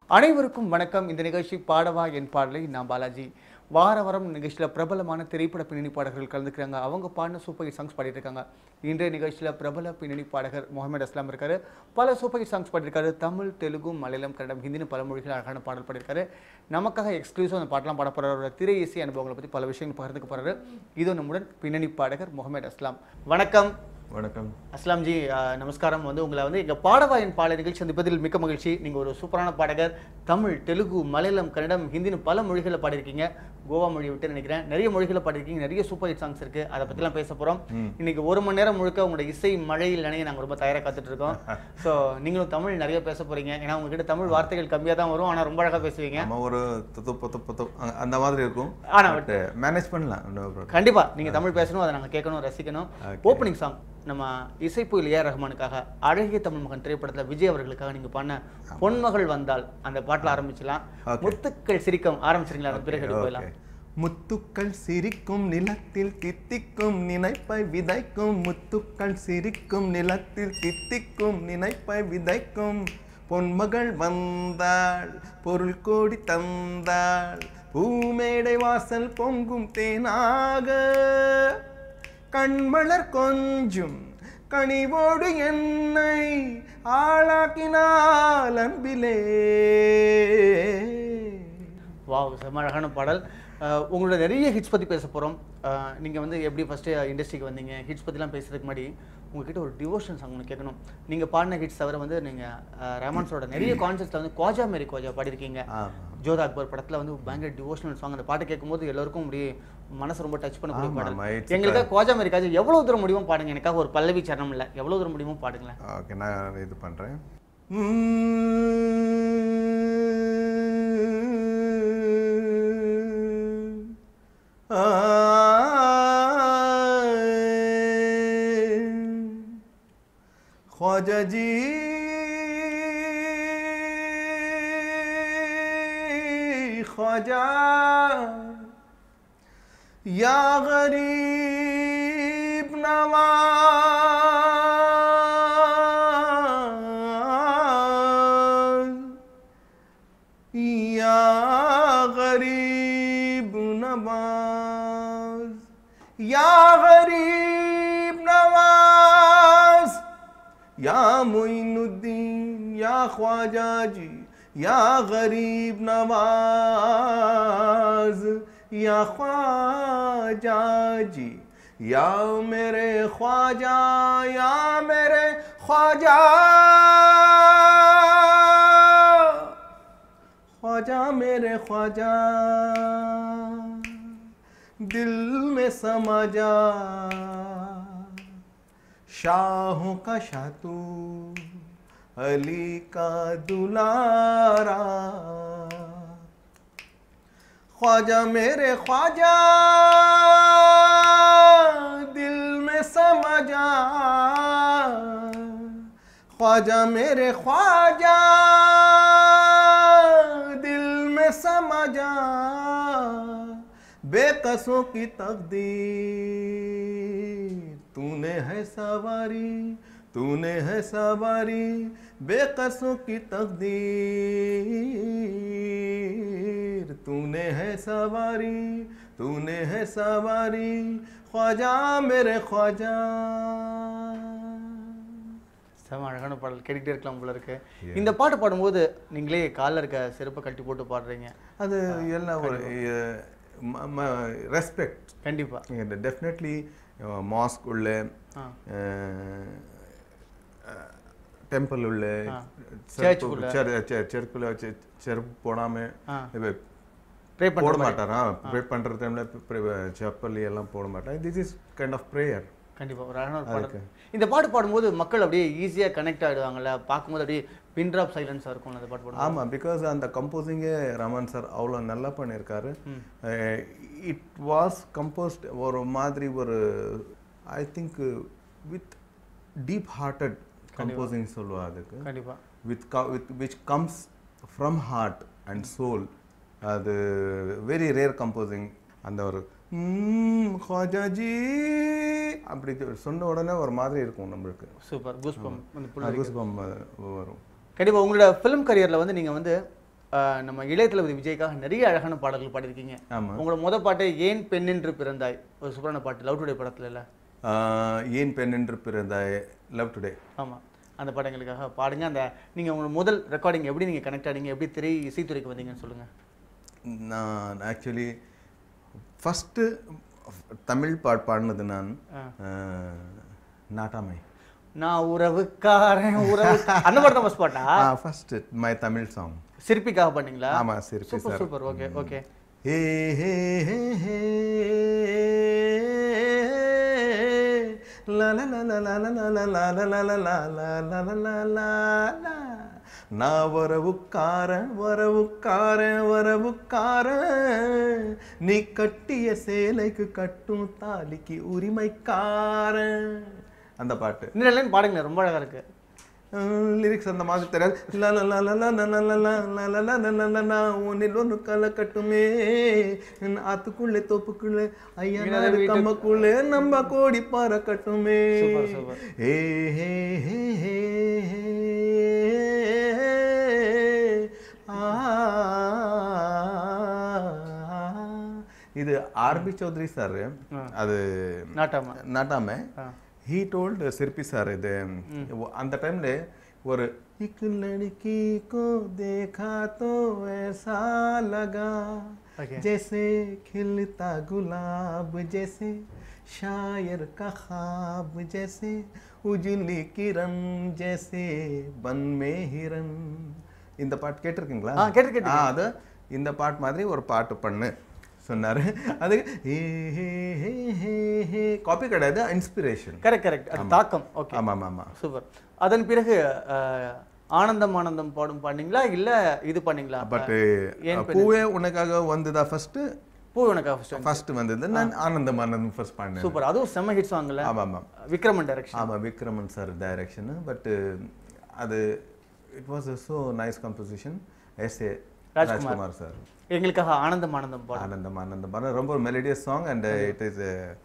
அனைவருக்கும் வணக்கம் இந்த நிகழ்ச்சி பாடவா என் பாடலை நான் பாலாஜி வார வாரம் நிகழ்ச்சியில் பிரபலமான திரைப்பட பின்னணி பாடகர்கள் கலந்துக்கிறாங்க அவங்க பாடின சூப்பர் ஹிட் சாங்ஸ் பாடிட்டு இருக்காங்க இன்றைய நிகழ்ச்சியில் பிரபல பின்னணி பாடகர் முகமது அஸ்லாம் இருக்காரு பல சூப்பர் ஹிட் சாங்ஸ் பாடியிருக்காரு தமிழ் தெலுங்கு மலையாளம் கன்னடம் ஹிந்தின்னு பல மொழிகள் அழகான பாடல் பாடியிருக்காரு நமக்காக எக்ஸ்க்ளூசிவ் அந்த பாட்டெல்லாம் பாட போறாரு திரை இசை அனுபவங்களை பற்றி பல விஷயங்கள் பகிர்ந்துக்க போறாரு இது நம்முடன் பின்னணி பாடகர் முகமது அஸ்லாம் வணக்கம் வணக்கம் அஸ்லாம்ஜி அஹ், நமஸ்காரம் வந்து உங்களை வந்து எங்கள் பாடவாயின் பாட நிகழ்ச்சி சந்திப்பதில் மிக்க மகிழ்ச்சி நீங்கள் ஒரு சூப்பரான பாடகர் தமிழ் தெலுங்கு மலையாளம் கன்னடம் ஹிந்தின்னு பல மொழிகளில் பாடியிருக்கீங்க கோவா மொழி விட்டு நினைக்கிறேன் நிறைய மொழிகளில் பாடியிருக்கீங்க நிறைய சூப்பர் ஹிட் சாங்ஸ் இருக்கு அதை பற்றிலாம் பேச போகிறோம் இன்னைக்கு ஒரு மணி நேரம் முழுக்க உங்களோட இசை மழையில் நினைய நாங்கள் ரொம்ப தயாராக காத்துட்டு இருக்கோம் ஸோ நீங்களும் தமிழ் நிறைய பேச போறீங்க ஏன்னா உங்ககிட்ட தமிழ் வார்த்தைகள் கம்மியாக தான் வரும் ஆனால் ரொம்ப அழகாக பேசுவீங்க நம்ம ஒரு துத்து புத்து புத்து அ- அந்த மாதிரி இருக்கும் ஆனா பட் மேனேஜ் பண்ணலாம் no problem. கண்டிப்பா நீங்க தமிழ் பேசணும் அதை நாங்க கேட்கணும் ரசிக்கணும் ஓப்பனிங் சாங் நம்ம இசைப்புயல் ஏஆர் ரஹ்மானுக்காக அழகிய தமிழ் மகன் திரைப்படத்துல விஜய் அவர்களுக்காக நீங்க பண்ண பொன்மகள் வந்தால் அந்த பாட்டுல ஆரம்பிச்சலாம் Okay. முத்துக்கள் சிரிக்கம் ஆரம்பிச்சிருங்களா அந்த பிறகு Okay. போயிடலாம் முத்துக்கள் சிரிக்கும் நிலத்தில் தித்திக்கும் நினைப்பை விதைக்கும் முத்துக்கள் சிரிக்கும் நிலத்தில் தித்திக்கும் நினைப்பை விதைக்கும் பொன்மகள் வந்தாள் பொருள் கோடி தந்தாள் பூமேடை வாசல் பொங்கும் தேனாக கண்மலர் கொஞ்சும் கனிவோடு என்னை ஆளாக்கினாள் அன்பிலே வாவ் செம்ம அழகான பாடல் அஹ், உங்களோட நிறைய ஹிட்ஸ் பத்தி பேச போறோம் அஹ், நீங்க வந்து எப்படி ஃபர்ஸ்ட் இண்டஸ்ட்ரிக்கு வந்தீங்க ஹிட்ஸ் பத்திலாம் பேசுறதுக்கு முன்னாடி உங்ககிட்ட ஒரு டிவோஷன் சாங் ஒன்று கேட்கணும் நீங்க பாடின ஹிட்ஸ் தவிர வந்து நீங்க அஹ், ரஹ்மான்ஸோட நிறைய கான்செர்ட்ல வந்து குவாஜா மேரி குவாஜா பாடிருக்கீங்க ஆமா ஜோதா அக்பர் படத்துல வந்து பயங்கர டிவோஷனல் சாங் அந்த பாட்டை கேட்கும்போது எல்லாருக்கும் அப்படியே மனசு ரொம்ப டச் பண்ணக்கூடிய ஆமா, ஆமா, பாடல் it's எங்களுக்காக குவாஜா மேரி காஜா எவ்வளவு தூரம் முடியுமோ பாடுங்க எனக்காக ஒரு பல்லவி சரணம் இல்ல எவ்வளவு தூரம் முடியுமோ பாடுங்களேன் ஓகே நான் இது பண்ணுறேன் ख्वाजा जी ख्वाजा या गरीब नवाज या गरीब नवाज या गरीब नवाज या मोइनुद्दीन या ख्वाजा जी या गरीब नवाज या ख्वाजा जी या मेरे ख्वाजा या मेरे ख्वाजा ख्वाजा मेरे ख्वाजा दिल में समा जा शाहों का शातू अली का दुलारा ख्वाजा मेरे ख्वाजा दिल में समा जा ख्वाजा मेरे ख्वाजा दिल में समा जा बेकसों की तकदीर तूने है सवारी तूने है सवारी बेकसों की तकदीर तूने है सवारी तूने है सवारी ख्वाजा मेरे ख्वाजा செம அழகான பாடல் கேட்டுக்கிட்டே இருக்கலாம் போல இருக்கு இந்த பாட்டு பாடும்போது நீங்களே காலில் இருக்க செருப்பை கட்டி போட்டு பாடுறீங்க அது எல்லாம் ஒரு ரெஸ்பெக்ட் கண்டிப்பா டெஃபினெட்லி மாஸ்க் உள்ள ஆ. டெம்பிள் உள்ள Church உள்ள. சர்க்குள்ள செருப்பு போடாம ஆ. இப்ப ப்ரே போட பண்ண மாட்டாரா ப்ரே பண்ற டைம்ல செப்பல் எல்லாம் போட மாட்டாங்க this is kind of prayer கண்டிப்பா ஒரு அழகான ஒரு பாடல் இந்த பாட்டு பாடும்போது மக்கள் அப்படியே ஈஸியா கனெக்ட் ஆயிடுவாங்கல்ல பார்க்கும்போது அப்படியே பின் ட்ராப் சைலன்ஸா இருக்கும் அந்த பாட்டு பாடும்போது ஆமா பிகாஸ் அந்த கம்போசிங்கே ரமன் சார் அவ்வளோ நல்லா பண்ணியிருக்காரு இட் வாஸ் கம்போஸ்ட் ஒரு மாதிரி ஒரு I think with deep hearted composing சொல்லுவா அதுக்கு கண்டிப்பா with with which comes from heart and soul அது வெரி ரேர் கம்போசிங் அந்த ஒரு "ம், ख्वाजाजी அப்படி சொன்ன உடனே ஒரு மாதிரி இருக்கும் நம்மளுக்கு சூப்பர் கூஸ்பம் அந்த புள்ள Goosebump வரும் கண்டிப்பா உங்களோட ஃபிலிம் கரியர்ல வந்து நீங்க வந்து ஆஹ், நம்ம இளைய தளபதி விஜய்க்காக நிறைய அழகான பாடல்கள் பாடியிருக்கீங்க ஆமா உங்களோட முத பாட்டு ஏன் பெண்ணென்று பிறந்தாய் ஒரு சூப்பரான பாட்டு லவ் டுடே படத்துல இல்ல ஆஹ் ஏன் பெண் என்று பிறந்தாய் லவ் டுடே ஆமா அந்த பாடங்களுக்காக பாடுங்க அந்த நீங்க உங்களோட முதல் ரெக்கார்டிங் எப்படி நீங்க கனெக்ட் ஆனீங்க எப்படி திரை இசைத்துறைக்கு வந்தீங்கன்னு சொல்லுங்க நான் ஆக்சுவலி ஃபஸ்ட்டு தமிழ் பாட் பாடினது நான் ஆ. ஆஹ், நாட்டாமை நான் உறவுக்காரன் உறவு அந்த பாட்டு தான் ஃபர்ஸ்ட் பாட்டா ஃபர்ஸ்ட் மை தமிழ் சாங் சிற்பிக்காக பண்ணீங்களா ஆமா Sirpi super sir super okay okay hey hey hey hey la la la la la la la la la la la la la la la la la la. நான் வரவுக்காரன் வரவுக்காரன் வரவுக்காரன் நீ கட்டிய சேலைக்கு கட்டும் தாலிக்கு உரிமைக்காரன் அந்த பாட்டு இந்த லைன் பாடுங்க ரொம்ப அழகா இருக்கு லிரிக்ஸ் அந்த மாதிரி தெரியாது லா la la la la la la la la la la la la la la லா ஒன்னில் ஒன்று கலை கட்டுமே ஆத்துக்குள்ளே தோப்புக்குள்ளே ஐயா நாடு கம்மக்குள்ளே நம்ம கோடி பாறை கட்டுமே சூப்பர் சூப்பர் ஏ ஹே ஹே ஹே ஹே. ஆ. இது ஆர்பி சௌத்ரி சார் அது நாட்டாமா நாட்டாம ஆ. ஹீ டோல்டு சிற்பி சார் இது அந்த டைம்ல ஒரு एक लड़की को देखा तो ऐसा लगा Okay. जैसे खिलता गुलाब जैसे शायर का ख्वाब जैसे उजली किरण जैसे बन में हिरन இந்த பாட்டு கேட்டிருக்கீங்களா ஆ, கேட்டு- கேட்டு. ஆ, அது இந்த பாட்டு மாதிரி ஒரு பாட்டு பண்ணு சொன்னாரு அதுக்கு hey hey hey hey hey copy கிடையாது இன்ஸ்பிரேஷன் கரெக்ட் கரெக்ட் அது தாக்கம் ஓகே ஆமா ஆமா ஆமா சூப்பர் அதன் பிறகு அஹ், ஆனந்தம் ஆனந்தம் பாடும் பாடினீங்களா இல்ல இது பண்ணீங்களா பட் ஏன் பூவே உனக்காக வந்ததா ஃபர்ஸ்ட் பூ உனக்கா ஃபர்ஸ்ட் ஃபர்ஸ்ட் வந்தது நான் ஆனந்தம் ஆனந்தம் ஃபர்ஸ்ட் பண்ணேன் சூப்பர் அதுவும் செம்ம ஹிட் சாங்ல ஆமா ஆமா விக்ரமன் டைரக்ஷன் ஆமா விக்ரமன் சார் டைரக்ஷன் பட் அது it was so nice composition S A Rajkumar sir எங்களுக்காக ஆனந்தம் ஆனந்தம் பாடும் ஆனந்தம் ஆனந்தம் ஆனா ரொம்ப melodious song and it is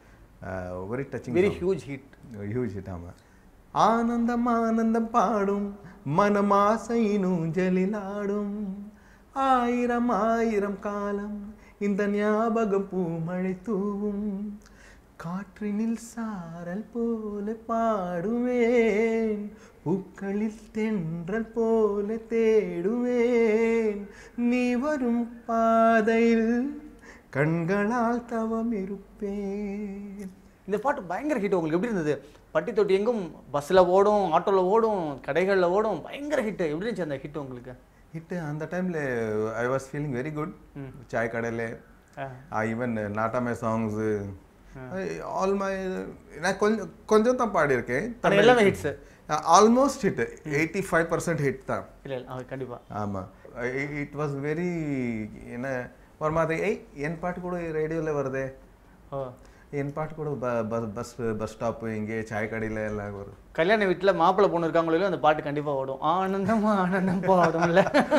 very touching very huge hit huge hit ஆமா ஆனந்தம் ஆனந்தம் பாடும் மனமாசையினும் ஜலிலாடும் ஆயிரம் ஆயிரம் காலம் இந்த ஞாபகம் பூமழை தூவும் காற்றினில் சாரல் போல பாடுவேன் பூக்களில் தென்றல் போல தேடுவேன் நீ வரும் பாதையில் கண்களால் தவம் இருப்பேன் இந்த பாட்டு பயங்கர ஹிட் உங்களுக்கு எப்படி இருந்தது பட்டி தொட்டி எங்கும் பஸ்ல ஓடும் ஆட்டோல ஓடும் கடைகள்ல ஓடும் பயங்கர ஹிட் எப்படி இருந்துச்சு அந்த ஹிட் உங்களுக்கு ஹிட் அந்த டைம்ல I was feeling very good சாய் கடையில் ஆ. Even Nattamai songs all my நான் கொஞ்சம் கொஞ்சம் தான் பாடியிருக்கேன் ஆனா எல்லாமே hits almost hit eighty five percent hit தான் இல்ல இல்ல அது கண்டிப்பா ஆமாம் இட் வாஸ் வெரி என்ன ஒரு மாதிரி ஏய் என் பாட்டு கூட ரேடியோவில் வருதே ஓ என் பாட்டு கூட பஸ் பஸ் பஸ் ஸ்டாப்பு இங்கே சாய் கடையில் எல்லாம் வரும் கல்யாண வீட்டுல மாப்பிள்ளை பொண்ணு இருக்காங்களோ இல்லையோ அந்த பாட்டு கண்டிப்பா ஓடும் ஆனந்தம் ஆனந்தம் பாடும்ல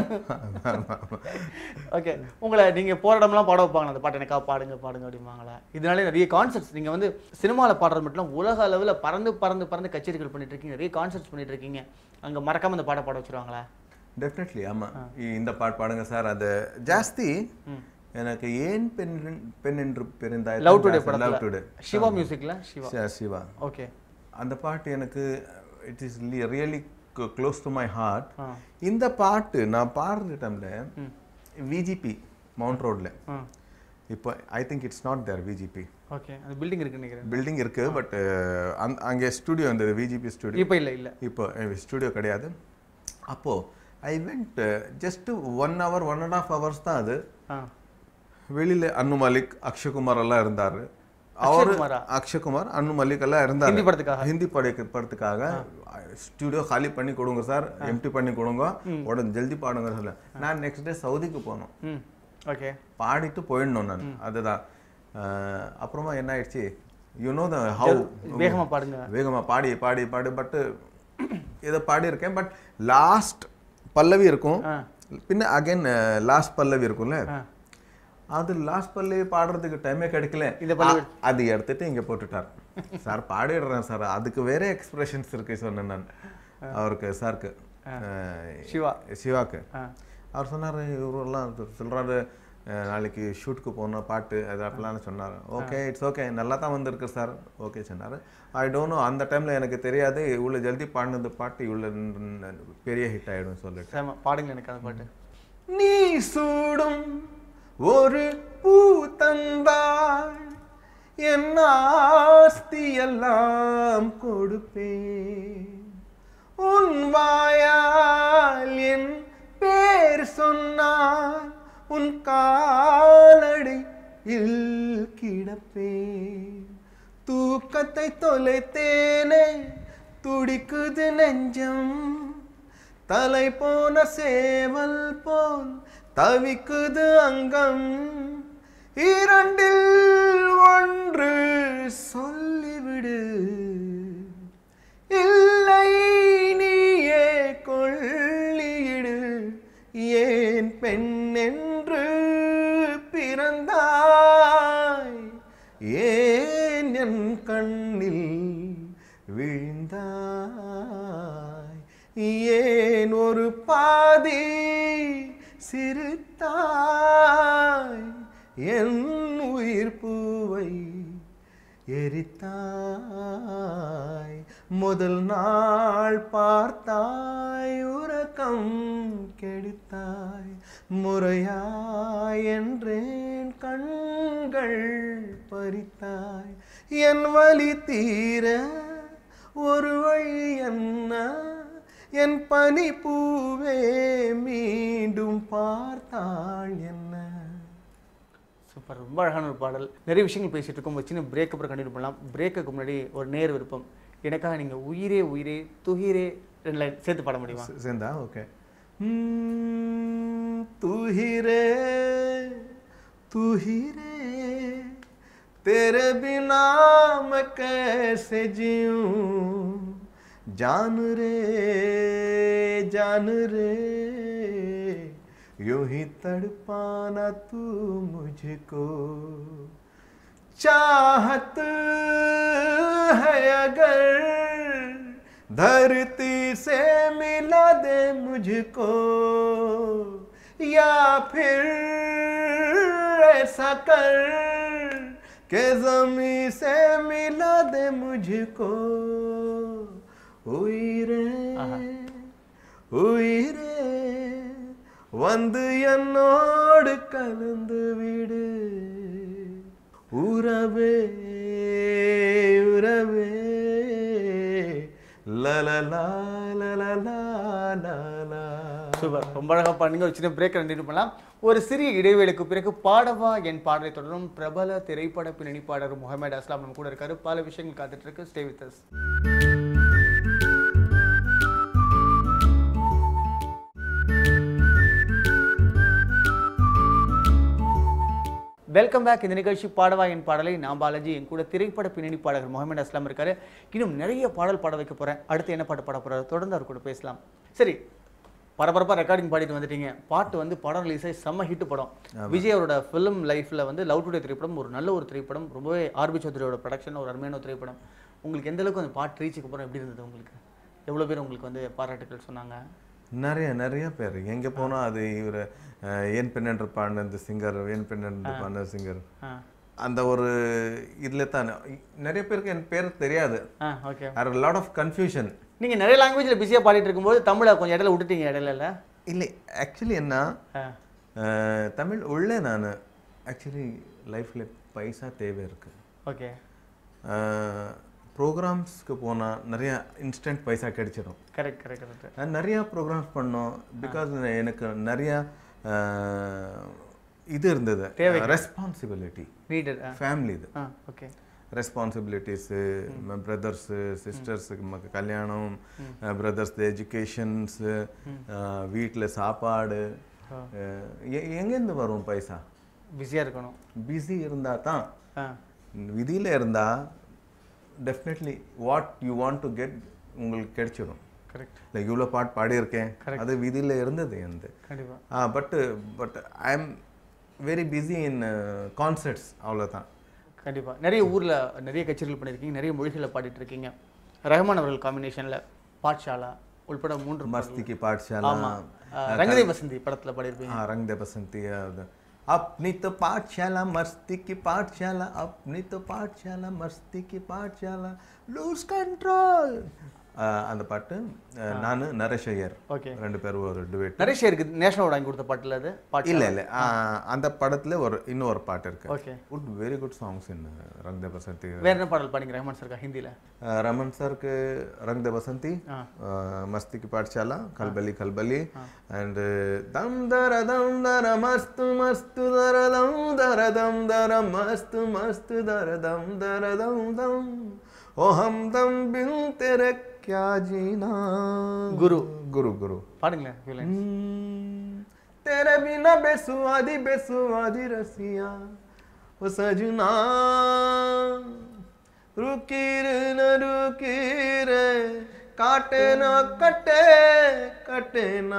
ஓகே உங்களை நீங்க போற இடம்லாம் பாட வைப்பாங்க அந்த பாட்டு எனக்கா பாடுங்க பாடுங்க அப்படிம்பாங்களா இதனாலே நிறைய கான்சர்ட்ஸ் நீங்க வந்து சினிமாவில் பாடுறது மட்டும் இல்ல, உலக அளவுல பறந்து பறந்து பறந்து கச்சேரிகள் பண்ணிட்டு இருக்கீங்க நிறைய கான்சர்ட்ஸ் பண்ணிட்டு இருக்கீங்க அங்க மறக்காம அந்த பாட்டை பாட வச்சிருவாங்களா டெஃபினெட்லி ஆமாம் இந்த பாட்டு பாடுங்க சார் அது ஜாஸ்தி ம். எனக்கு ஏன் பெண் பெண் என்று பிறந்தாய் லவ் டுடே லவ் படத்துல டுடே சிவா மியூசிக்ல சிவா சிவா ஓகே அந்த பாட்டு எனக்கு it is really close to my heart ஆ இந்த பாட்டு நான் பாடுற டைம்ல ம். விஜிபி மவுண்ட் ரோட்ல ஆ இப்போ I think it's not there VGP okay அந்த பில்டிங் இருக்குன்னு நினைக்கிறேன் பில்டிங் இருக்கு பட் அங்கே ஸ்டுடியோ இருந்தது விஜிபி ஸ்டுடியோ இப்போ இல்ல இல்ல இப்போ ஸ்டுடியோ கிடையாது அப்போ I went just one hour one and half hours தான் அது ஆ வெளியில அன்னு மலிக் அக்ஷய்குமார் எல்லாம் இருந்தாரு அவரு அக்ஷய்குமாரா? அக்ஷய்குமார் அன்னு மல்லிக் எல்லாம் இருந்தாரு ஹிந்தி படத்துக்காக ஹிந்தி படக்கு படத்துக்காக ஸ்டுடியோ காலி பண்ணி கொடுங்க சார் எம்டி பண்ணி கொடுங்க உடனே ஜல்தி பாடுங்க சொல்ல நான் நெக்ஸ்ட் டே சவுதிக்கு போனோம் ம் ஓகே பாடிட்டு போயிடணும் நான் அதுதான் அஹ், அப்புறமா என்ன ஆயிடுச்சு யூ நோ த ஹவு வேகமா பாடுங்க வேகமா பாடி பாடி பாடி பட்டு இதை பாடியிருக்கேன் பட் லாஸ்ட் பல்லவி இருக்கும் ஆ பின்ன அகைன் லாஸ்ட் பல்லவி இருக்கும்ல ஆ அது லாஸ்ட் பல்லவி பாடுறதுக்கு டைமே கிடைக்கல இந்த பல்லவி அ- அது எடுத்துட்டு இங்க போட்டுட்டார் சார் பாடிடுறேன் சார் அதுக்கு வேற எக்ஸ்பிரஷன்ஸ் இருக்கு சொன்னேன் நான் அவருக்கு சாருக்கு அஹ், சிவா சிவாக்கு ஆ அவர் சொன்னார் இவரெல்லாம் சொல்கிறாரு நாளைக்கு ஷூட்டுக்கு போகணும் பாட்டு அது அப்படிலாம் சொன்னார் ஓகே இட்ஸ் ஓகே நல்லா தான் வந்திருக்கு சார் ஓகே சொன்னார் ஐ டோன்ட் நோ அந்த டைமில் எனக்கு தெரியாது இவ்வளோ ஜல்தி பாடினது பாட்டு இவ்வளோ பெரிய ஹிட் ஆகிடும் சொல்லிட்டு சேம பாடுங்க எனக்கு அந்த பாட்டு நீ சூடும் ஒரு பூ தந்தாய் என் ஆஸ்தியெல்லாம் கொடுப்பேன் உன் வாயால் என் பேர் சொன்னான் உன் காலடியில் கிடப்பேன் தூக்கத்தை தொலைத்தேனே துடிக்குது நெஞ்சம் தலை போன சேவல் போல் தவிக்குது அங்கம் இரண்டில் ஒன்று சொல்லிவிடு இல்லை நீயே கொள்ளியிடு ஏன் பெண் என்று பிறந்தாய் ஏன் என் கண்ணில் விழுந்தாய் ஏன் ஒரு பாதி சிரித்தாய் என் உயிர் பூவை எரித்தாய் முதல் நாள் பார்த்தாய் உறக்கம் கெடுத்தாய் முறையாய் என்றேன் கண்கள் பறித்தாய் என் வலி தீர ஒரு வழி என்ன என் பனி பூவே மீண்டும் பார்த்தாள் என்ன சூப்பர் ரொம்ப அழகான ஒரு பாடல் நிறைய விஷயங்கள் பேசிட்டு இருக்கோம் ஒரு சின்ன பிரேக் அப்புறம் கண்டினியூ பண்ணலாம் பிரேக்குக்கு முன்னாடி ஒரு நேர் விருப்பம் எனக்காக நீங்கள் உயிரே உயிரே துகிரே ரெண்டு லைன் சேர்த்து பாட முடியுமா से- सेंधा ओके तू ही रे तू ही रे तेरे बिना मैं कैसे जीऊं जान रे जान रे यूं ही तड़पाना तू मुझको चाहत है अगर धरती से मिला दे मुझको या फिर ऐसा कर के जमी से मिला दे मुझको உயிரே உயிரே வந்து என்னோடு கலந்து விடு உறவே உறவே லலலா லலலா லலலா சூப்பர் ரொம்ப அழகாக பாடுங்க ஒரு சின்ன பிரேக் கண்டினியூ பண்ணலாம் ஒரு சிறிய இடைவேளைக்கு பிறகு பாடவா என் பாடலை தொடரும் பிரபல திரைப்பட பின்னணி பாடகர் முகமது அஸ்லாம் நம்ம கூட இருக்காரு பல விஷயங்கள் காத்துட்டு இருக்கு stay with us welcome back இந்த நிகழ்ச்சி பாடவா என் பாடலை நான் பாலாஜி என் கூட திரைப்பட பின்னணி பாடகர் முகமது அஸ்லாம் இருக்காரு இன்னும் நிறைய பாடல் பாட வைக்க போறேன் அடுத்து என்ன பாட்டு பாட போறாரு தொடர்ந்து அவர் கூட பேசலாம் சரி பரபரப்பாக ரெக்கார்டிங் பாடிட்டு வந்துட்டீங்க பாட்டு வந்து படம் ரிலீஸ் ஆகி செம்ம ஹிட் படம் விஜய் அவரோட ஃபிலிம் லைஃப்ல வந்து லவ் டுடே திரைப்படம் ஒரு நல்ல ஒரு திரைப்படம் ரொம்பவே ஆர்பி சௌத்ரியோட ப்ரொடக்ஷன் ஒரு அருமையான ஒரு திரைப்படம் உங்களுக்கு எந்த அளவுக்கு அந்த பாட்டு ரீச்சுக்கு அப்புறம் எப்படி இருந்தது உங்களுக்கு எவ்வளோ பேர் உங்களுக்கு வந்து பாராட்டுகள் சொன்னாங்க நிறைய நிறைய பேர் எங்க போனா அது இவர் ஏன் பெண்ணென்று பாடினது சிங்கர் ஏன் பெண்ணென்று பாடின சிங்கர் ஆ அந்த ஒரு இதுல தான் நிறைய பேருக்கு என் பேர் தெரியாது ஆ okay are lot of confusion நீங்கள் நிறைய லாங்குவேஜில் பிஸியாக பாடிட்டு இருக்கும்போது தமிழை கொஞ்சம் இடையில விட்டுட்டீங்க இடையில இல்ல? இல்லை ஆக்சுவலி என்ன ஆ அஹ், தமிழ் உள்ளே நான் ஆக்சுவலி லைஃப்பில் பைசா தேவை இருக்கு ஓகே ப்ரோக்ராம்ஸ்க்கு போனால் நிறைய இன்ஸ்டன்ட் பைசா கிடைச்சிடும் கரெக்ட் கரெக்ட் கரெக்ட் நான் நிறையா ப்ரோக்ராம்ஸ் பண்ணோம் பிகாஸ் எனக்கு நிறையா அஹ், இது இருந்தது ரெஸ்பான்சிபிலிட்டி நீடட் ஆ ஃபேமிலி இது ஆ ஓகே ரெஸ்பான்சிபிலிட்டிஸு பிரதர்ஸு சிஸ்டர்ஸுக்கு கல்யாணம் பிரதர்ஸ் எஜுகேஷன்ஸு வீட்டில் சாப்பாடு அஹ், எ- எங்கேருந்து வரும் பைசா பிஸியாக இருக்கணும் பிஸி இருந்தால் தான் ஆ விதியில் இருந்தால் definitely what you want to get உங்களுக்கு கிடைச்சிடும் கரெக்ட் இல்லை இவ்வளோ பாட்டு பாடியிருக்கேன் அது விதியில் இருந்தது எந்த கண்டிப்பாக ஆ பட்டு but I am very busy in concerts அவ்வளோதான் கண்டிப்பாக நிறைய ஊரில் நிறைய கச்சேரிகள் பண்ணியிருக்கீங்க நிறைய மொழிகளில் பாடிட்டு இருக்கீங்க ரஹ்மான் அவர்கள் காம்பினேஷனில் பாட்ஷாலா உள்பட மூன்று मस्ती की पाठशाला ஆமா அஹ், ரங்கதே வசந்தி படத்துல பாடியிருப்பீங்க हाँ रंग दे बसंती याद। अपनी तो पाठशाला मस्ती की पाठशाला अपनी तो पाठशाला मस्ती की पाठशाला लूज कंट्रोल அந்த பாட்டு அஹ், நானு நரேஷ் ஐயர் ஓகே ரெண்டு பேரும் ஒரு டுவேட் நரேஷ் இருக்கு நேஷனல் வாங்கி கொடுத்த பாட்டுல அது பாட்டு இல்ல இல்ல அஹ், அந்த படத்துல ஒரு இன்னொரு பாட்டு இருக்கு okay good very good songs in Rang De Basanti வேற என்ன பாடல் பாடிங்க ரஹ்மான் சார் ஹிந்தில अ, रमन सर के रंग दे बसंती हाँ। अ, मस्ती की पाठशाला खलबली खलबली एंड दम दर दम दर मस्त मस्त दर दम दर दम दर मस्त मस्त दर दम दर दम दम ओ हम दम बिन तेरे क्या जीना गुरु। गुरु गुरु பாடுங்களேன் few lines. हम्म, तेरे बिना बेसुआदी बेसुआदी रसिया ओ सजना रुकी रे न रुकी रे काटे ना कटे कटे ना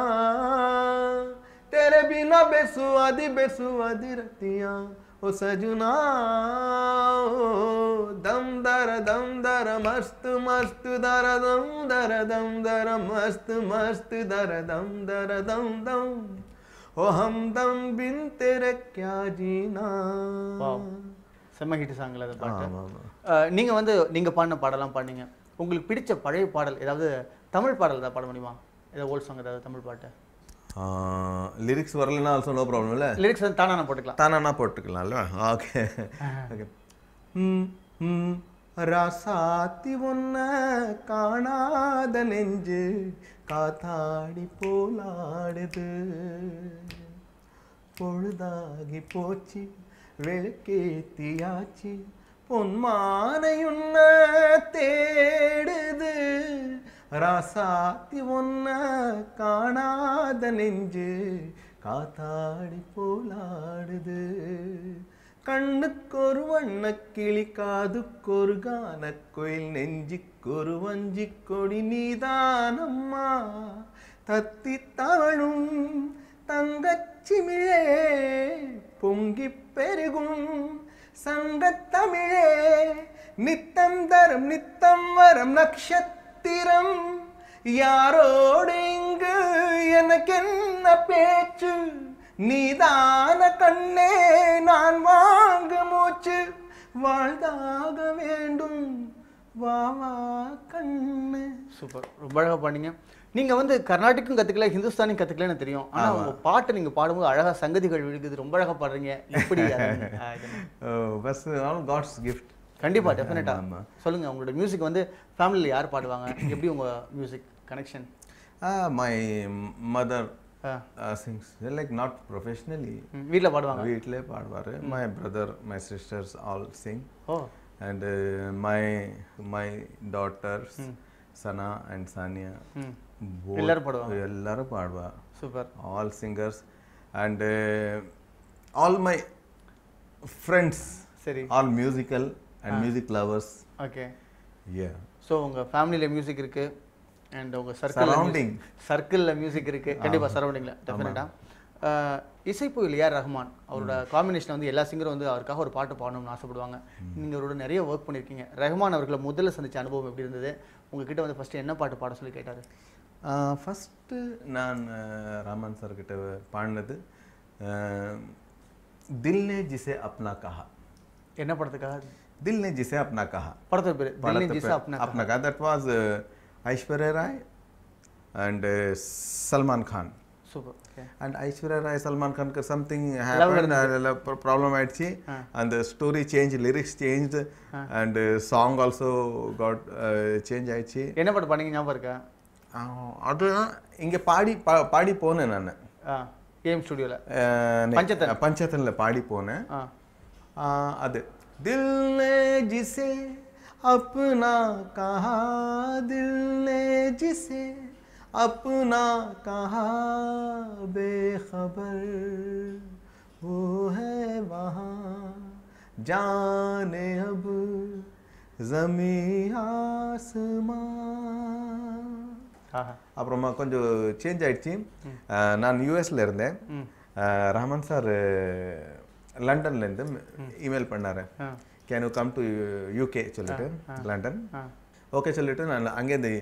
तेरे बिना बेसुआदी बेसुआदी रतिया ओ सजना ओ दम दर दम दर मस्त मस्त दर दम दर दम दर मस्त मस्त दर दम दर दम दम ओ हम दम बिन तेरे क्या जीना Wow. செம்ம ஹிட் சாங்ல அந்த பாட்டு ஆமா, ஆமா. அஹ், நீங்க வந்து நீங்க பாடின பாடலாம் பாடுனீங்க உங்களுக்கு பிடிச்ச பழைய பாடல் ஏதாவது தமிழ் பாடல் ஏதாவது பாட முடியுமா ஏதாவது ஓல்ட் சாங் ஏதாவது தமிழ் பாட்டு லிரிக்ஸ் வரலன்னா ஆல்சோ நோ ப்ராப்ளம் இல்லை லிரிக்ஸ் வந்து தானா நான் போட்டுக்கலாம் தானா போட்டுக்கலாம்ல ஓகே ஓகே ம் ம் ராசாத்தி ஒன்ன காணாத நெஞ்சு காத்தாடி போலாடுது பொழுதாகி போச்சு விளக்கேத்தியாச்சு பொன்மானையுன்ன தேடுது ராசாத்தி ஒன்ன காணாத நெஞ்சு காத்தாடி போலாடுது கண்ணுக்கொரு வண்ணக்கிளி காதுக்கொரு கானக்கொயில் நெஞ்சுக்கொரு வஞ்சிக் கொடி நீதானம்மா தத்தி தவழும் தங்கச்சிமிழே பொங்கிப் பெருகும் சங்கத்தமிழே நித்தம் தரும் நித்தம் வரம் நக்ஷத்திரம் யாரோடு இங்கு எனக்கென்ன பேச்சு நீதான கண்ணே நான் வாங்க மூச்சு வாழ்தாக வேண்டும் வா வா கண்ணே சூப்பர் ரொம்ப அழகா பாடிங்க நீங்க வந்து கர்நாடிக்கும் கத்துக்கல ஹிந்துஸ்தானியும் கத்துக்கலன்னு தெரியும் ஆனா உங்க பாட்டு நீங்க பாடும்போது அழகா சங்கதிகள் விழுகுது ரொம்ப அழகா பாடுறீங்க எப்படி அது? ஆ, இது- பஸ் ஆல் காட்ஸ் கிஃப்ட் கண்டிப்பா டெஃபினட்டா ஆமா. சொல்லுங்க உங்களோட மியூசிக் வந்து ஃபேமிலியில் யார் பாடுவாங்க எப்படி உங்க music connection my mother sings like not professionally வீட்டில் பாடுவாங்க வீட்டிலே பாடுவார் my brother my sisters all sing oh and uh, my my daughters sana and sania ம் both- எல்லாரும் பாடுவாங்க. எல்லாரும் பாடுவா super all singers and uh, all my friends சரி all musical and music lovers okay yeah so உங்க ஃபேமிலியில் music இருக்கு and உங்க சர்க்கிள் Surrounding. சர்க்கிளில் மியூசிக் இருக்கு கண்டிப்பா சரௌண்டிங்கில் டெஃபினட்டாக இசைப்புயல் ஏஆர் ரஹ்மான் அவரோட காம்பினேஷன் வந்து எல்லா சிங்கரும் வந்து அவருக்காக ஒரு பாட்டு பாடணும்னு ஆசைப்படுவாங்க நீங்க அவரோட நிறைய ஒர்க் பண்ணியிருக்கீங்க ரஹ்மான் அவர்களை முதல்ல சந்திச்ச அனுபவம் எப்படி இருந்தது உங்ககிட்ட வந்து ஃபர்ஸ்ட் என்ன பாட்டு பாட சொல்லி கேட்டாரு ஃபஸ்ட்டு நான் uh, ராமன் சார் கிட்ட பாடினது uh, தில் நே ஜிசே அப்னா கஹா என்ன படத்துக்காக தில் நே ஜிசே அப்னா கஹா படத்தோட பேர் தில்லின் ஜிசா அப்னா अपना का that was Aishwarya Rai and Salman Khan super okay and Aishwarya Rai Salman Khan का something Love happened uh, problem ஆயிடுச்சு and the story changed lyrics changed and uh, song also got uh, change ஆயிடுச்சு என்ன பாட்டு பாடிங்க ஞாபகம் இருக்கா ஆஹ், அது இங்க பாடி பா- பாடி போனேன் நான் ஆ ஏஎம் ஸ்டுடியோவில் பஞ்சத்தன். பஞ்சத்தன்ல பாடி போனேன் ஆ हाँ, अद दिल ने जिसे अपना कहा दिल ने जिसे अपना कहा बेखबर वो है वहाँ जाने अब जमी आसमां ஆஹா அப்புறமா கொஞ்சம் சேஞ்ச் ஆயிடுச்சு அஹ், நான் யூஎஸ்ல இருந்தேன் அஹ், ரஹ்மான் சார் லண்டன்லேருந்து இமெயில் பண்ணாரு ஆ can you come to UK சொல்லிட்டு லண்டன் ஆ ஓகே சொல்லிட்டு நான் அங்கேருந்து